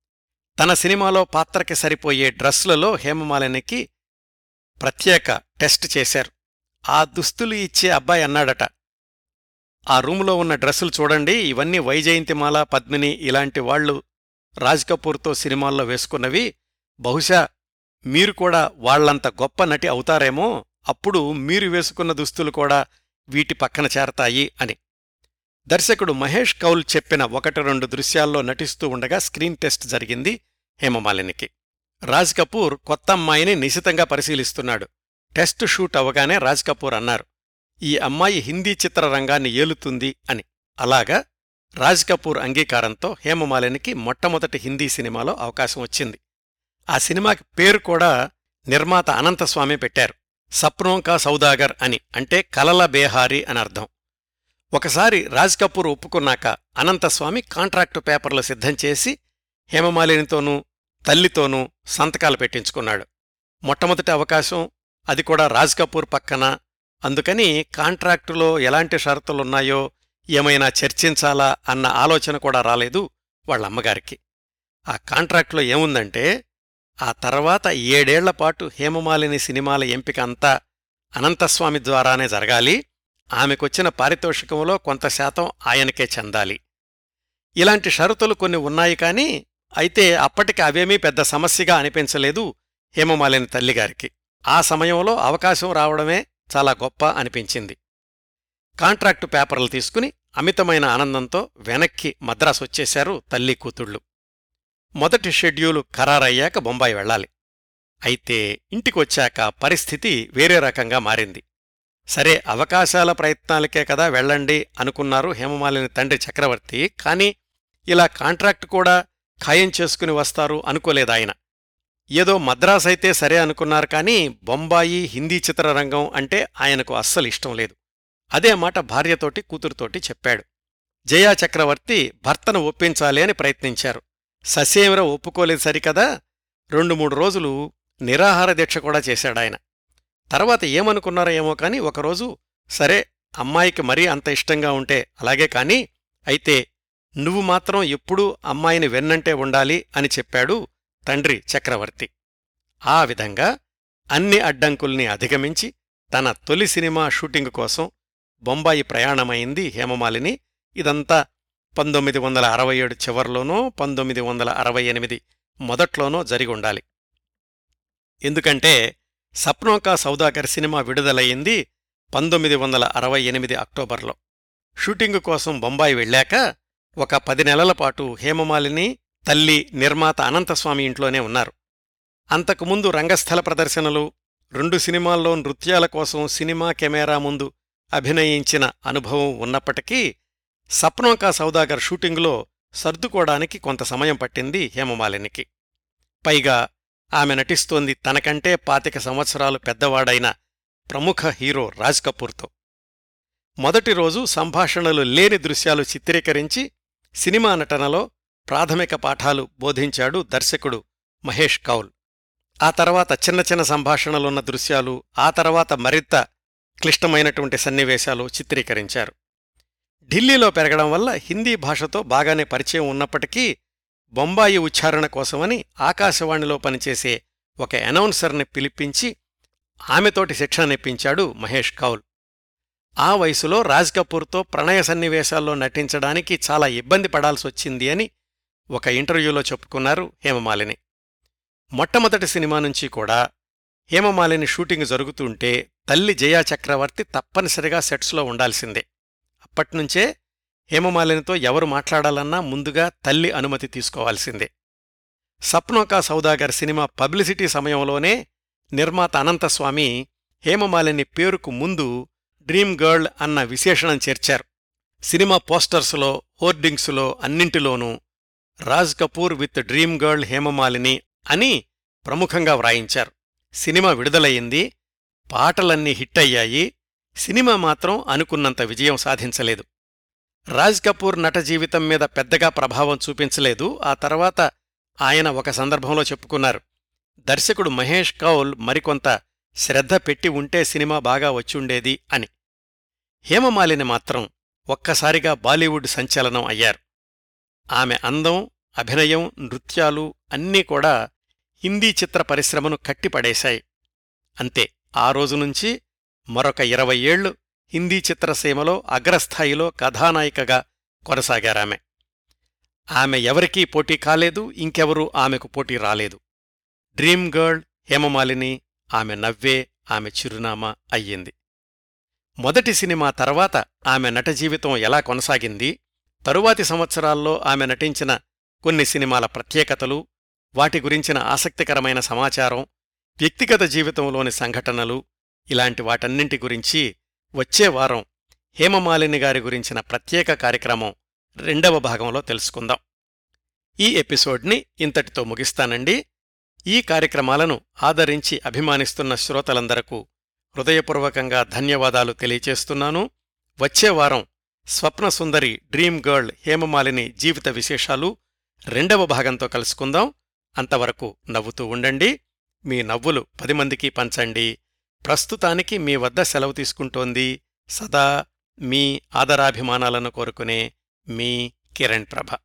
తన సినిమాలో పాత్రకి సరిపోయే డ్రస్లలో హేమమాలినికి ప్రత్యేక టెస్ట్ చేశారు ఆ దుస్తులు ఇచ్చే అబ్బాయి అన్నాడట ఆ రూములో ఉన్న డ్రెస్సులు చూడండి ఇవన్నీ వైజయంతిమాల పద్మిని ఇలాంటి వాళ్లు రాజ్ కపూర్తో సినిమాల్లో వేసుకున్నవి బహుశా మీరు కూడా వాళ్లంత గొప్ప నటి అవుతారేమో అప్పుడు మీరు వేసుకున్న దుస్తులు కూడా వీటి పక్కన చేరతాయి అని దర్శకుడు మహేష్ కౌల్ చెప్పిన ఒకటి రెండు దృశ్యాల్లో నటిస్తూ ఉండగా స్క్రీన్ టెస్ట్ జరిగింది హేమమాలినికి రాజ్ కపూర్ కొత్త అమ్మాయిని నిశితంగా పరిశీలిస్తున్నాడు టెస్ట్ షూట్ అవగానే రాజ్ కపూర్ అన్నారు ఈ అమ్మాయి హిందీ చిత్రరంగాన్ని ఏలుతుంది అని అలాగా రాజ్ కపూర్ అంగీకారంతో హేమమాలినికి మొట్టమొదటి హిందీ సినిమాలో అవకాశం వచ్చింది ఆ సినిమాకి పేరు కూడా నిర్మాత అనంతస్వామి పెట్టారు సప్నోంకా సౌదాగర్ అని అంటే కలల బేహారీ అని అర్థం ఒకసారి రాజ్ కపూర్ ఒప్పుకున్నాక అనంతస్వామి కాంట్రాక్టు పేపర్లు సిద్ధం చేసి హేమమాలినితోనూ తల్లితోనూ సంతకాలు పెట్టించుకున్నాడు మొట్టమొదటి అవకాశం అది కూడా రాజ్ కపూర్ పక్కన అందుకని కాంట్రాక్టులో ఎలాంటి షరతులున్నాయో ఏమైనా చర్చించాలా అన్న ఆలోచన కూడా రాలేదు వాళ్ళమ్మగారికి ఆ కాంట్రాక్టులో ఏముందంటే ఆ తర్వాత ఏడేళ్లపాటు హేమమాలిని సినిమాల ఎంపిక అంతా అనంతస్వామి ద్వారానే జరగాలి ఆమెకొచ్చిన పారితోషికంలో కొంత శాతం ఆయనకే చెందాలి ఇలాంటి షరతులు కొన్ని ఉన్నాయి కాని అయితే అప్పటికి అవేమీ పెద్ద సమస్యగా అనిపించలేదు హేమమాలిని తల్లిగారికి ఆ సమయంలో అవకాశం రావడమే చాలా గొప్ప అనిపించింది కాంట్రాక్టు పేపర్లు తీసుకుని అమితమైన ఆనందంతో వెనక్కి మద్రాసు వచ్చేశారు తల్లి కూతుళ్ళు మొదటి షెడ్యూలు ఖరారయ్యాక బొంబాయి వెళ్ళాలి అయితే ఇంటికొచ్చాక పరిస్థితి వేరే రకంగా మారింది సరే అవకాశాల ప్రయత్నాలకే కదా వెళ్ళండి అనుకున్నారు హేమమాలిని తండ్రి చక్రవర్తి కాని ఇలా కాంట్రాక్ట్ కూడా ఖాయం చేసుకుని వస్తారు అనుకోలేదాయన ఏదో మద్రాసైతే సరే అనుకున్నారు కానీ బొంబాయి హిందీ చిత్రరంగం అంటే ఆయనకు అస్సలు ఇష్టం లేదు అదే మాట భార్యతోటి కూతురుతోటి చెప్పాడు జయా చక్రవర్తి భర్తను ఒప్పించాలి అని ప్రయత్నించారు ససేమిర ఒప్పుకోలేదు సరికదా రెండు మూడు రోజులు నిరాహార దీక్ష కూడా చేశాడాయన తర్వాత ఏమనుకున్నారో ఏమో కాని ఒకరోజు సరే అమ్మాయికి మరీ అంత ఇష్టంగా ఉంటే అలాగే కాని అయితే నువ్వు మాత్రం ఎప్పుడూ అమ్మాయిని వెన్నంటే ఉండాలి అని చెప్పాడు తండ్రి చక్రవర్తి ఆ విధంగా అన్ని అడ్డంకుల్ని అధిగమించి తన తొలి సినిమా షూటింగ్ కోసం బొంబాయి ప్రయాణమైంది హేమమాలిని ఇదంతా పంతొమ్మిది వందల అరవై ఏడు చివర్లోనో పంతొమ్మిది వందల అరవై ఎనిమిది మొదట్లోనో జరిగుండాలి ఎందుకంటే సప్నోకా సౌదాగర్ సినిమా విడుదలయ్యింది పంతొమ్మిది వందల అరవై ఎనిమిది అక్టోబర్లో షూటింగు కోసం బొంబాయి వెళ్ళాక ఒక పది నెలల పాటు హేమమాలిని తల్లి నిర్మాత అనంతస్వామి ఇంట్లోనే ఉన్నారు అంతకుముందు రంగస్థల ప్రదర్శనలు రెండు సినిమాల్లో నృత్యాల కోసం సినిమా కెమెరా ముందు అభినయించిన అనుభవం ఉన్నప్పటికీ సప్నోకా సౌదాగర్ షూటింగులో సర్దుకోవడానికి కొంత సమయం పట్టింది హేమమాలినికి పైగా ఆమె నటిస్తోంది తనకంటే పాతిక సంవత్సరాలు పెద్దవాడైన ప్రముఖ హీరో రాజ్ కపూర్తో మొదటి రోజు సంభాషణలు లేని దృశ్యాలు చిత్రీకరించి సినిమా నటనలో ప్రాథమిక పాఠాలు బోధించాడు దర్శకుడు మహేష్ కౌల్ ఆ తర్వాత చిన్న చిన్న సంభాషణలున్న దృశ్యాలు ఆ తర్వాత మరింత క్లిష్టమైనటువంటి సన్నివేశాలు చిత్రీకరించారు ఢిల్లీలో పెరగడం వల్ల హిందీ భాషతో బాగానే పరిచయం ఉన్నప్పటికీ బొంబాయి ఉచ్చారణ కోసమని ఆకాశవాణిలో పనిచేసే ఒక అనౌన్సర్ని పిలిపించి ఆమెతోటి శిక్షణనిప్పించాడు మహేష్ కౌల్ ఆ వయసులో రాజ్ కపూర్తో ప్రణయ సన్నివేశాల్లో నటించడానికి చాలా ఇబ్బంది పడాల్సొచ్చింది అని ఒక ఇంటర్వ్యూలో చెప్పుకున్నారు హేమమాలిని మొట్టమొదటి సినిమా నుంచి కూడా హేమమాలిని షూటింగ్ జరుగుతుంటే తల్లి జయా చక్రవర్తి తప్పనిసరిగా సెట్స్లో ఉండాల్సిందే అప్పట్నుంచే హేమమాలినితో ఎవరు మాట్లాడాలన్నా ముందుగా తల్లి అనుమతి తీసుకోవాల్సిందే సప్నోకా సౌదాగర్ సినిమా పబ్లిసిటీ సమయంలోనే నిర్మాత అనంతస్వామి హేమమాలిని పేరుకు ముందు డ్రీమ్ గర్ల్ అన్న విశేషణం చేర్చారు సినిమా పోస్టర్స్లో హోర్డింగ్స్లో అన్నింటిలోనూ Raj Kapoor with dream girl Hemamalini అని ప్రముఖంగా వ్రాయించారు సినిమా విడుదలయ్యింది పాటలన్నీ హిట్టయ్యాయి సినిమా మాత్రం అనుకున్నంత విజయం సాధించలేదు రాజ్ కపూర్ నట జీవితం మీద పెద్దగా ప్రభావం చూపించలేదు ఆ తర్వాత ఆయన ఒక సందర్భంలో చెప్పుకున్నారు దర్శకుడు మహేష్ కౌల్ మరికొంత శ్రద్ధ పెట్టి ఉంటే సినిమా బాగా వచ్చుండేది అని హేమమాలిని మాత్రం ఒక్కసారిగా బాలీవుడ్ సంచలనం అయ్యారు ఆమె అందం అభినయం నృత్యాలు అన్నీ కూడా హిందీ చిత్ర పరిశ్రమను కట్టిపడేశాయి అంతే ఆ రోజునుంచి మరొక ఇరవై ఏళ్లు హిందీ చిత్రసీమలో అగ్రస్థాయిలో కథానాయికగా కొనసాగారామె ఆమె ఎవరికీ పోటీ కాలేదు ఇంకెవరూ ఆమెకు పోటీ రాలేదు డ్రీమ్ గర్ల్ హేమమాలిని ఆమె నవ్వే ఆమె చిరునామా అయ్యింది మొదటి సినిమా తర్వాత ఆమె నట జీవితం ఎలా కొనసాగింది తరువాతి సంవత్సరాల్లో ఆమె నటించిన కొన్ని సినిమాల ప్రత్యేకతలు వాటి గురించిన ఆసక్తికరమైన సమాచారం వ్యక్తిగత జీవితంలోని సంఘటనలు ఇలాంటి వాటన్నింటి గురించి వచ్చే వారం హేమమాలిని గారి గురించిన ప్రత్యేక కార్యక్రమం రెండవ భాగంలో తెలుసుకుందాం ఈ ఎపిసోడ్ని ఇంతటితో ముగిస్తానండి ఈ కార్యక్రమాలను ఆదరించి అభిమానిస్తున్న శ్రోతలందరకు హృదయపూర్వకంగా ధన్యవాదాలు తెలియచేస్తున్నాను వచ్చే వారం స్వప్నసుందరి డ్రీమ్ గర్ల్ హేమమాలిని జీవిత విశేషాలు రెండవ భాగంతో కలుసుకుందాం అంతవరకు నవ్వుతూ ఉండండి మీ నవ్వులు పది మందికి పంచండి ప్రస్తుతానికి మీ వద్ద సెలవు తీసుకుంటోంది సదా మీ ఆదరాభిమానాలను కోరుకునే మీ కిరణ్ ప్రభ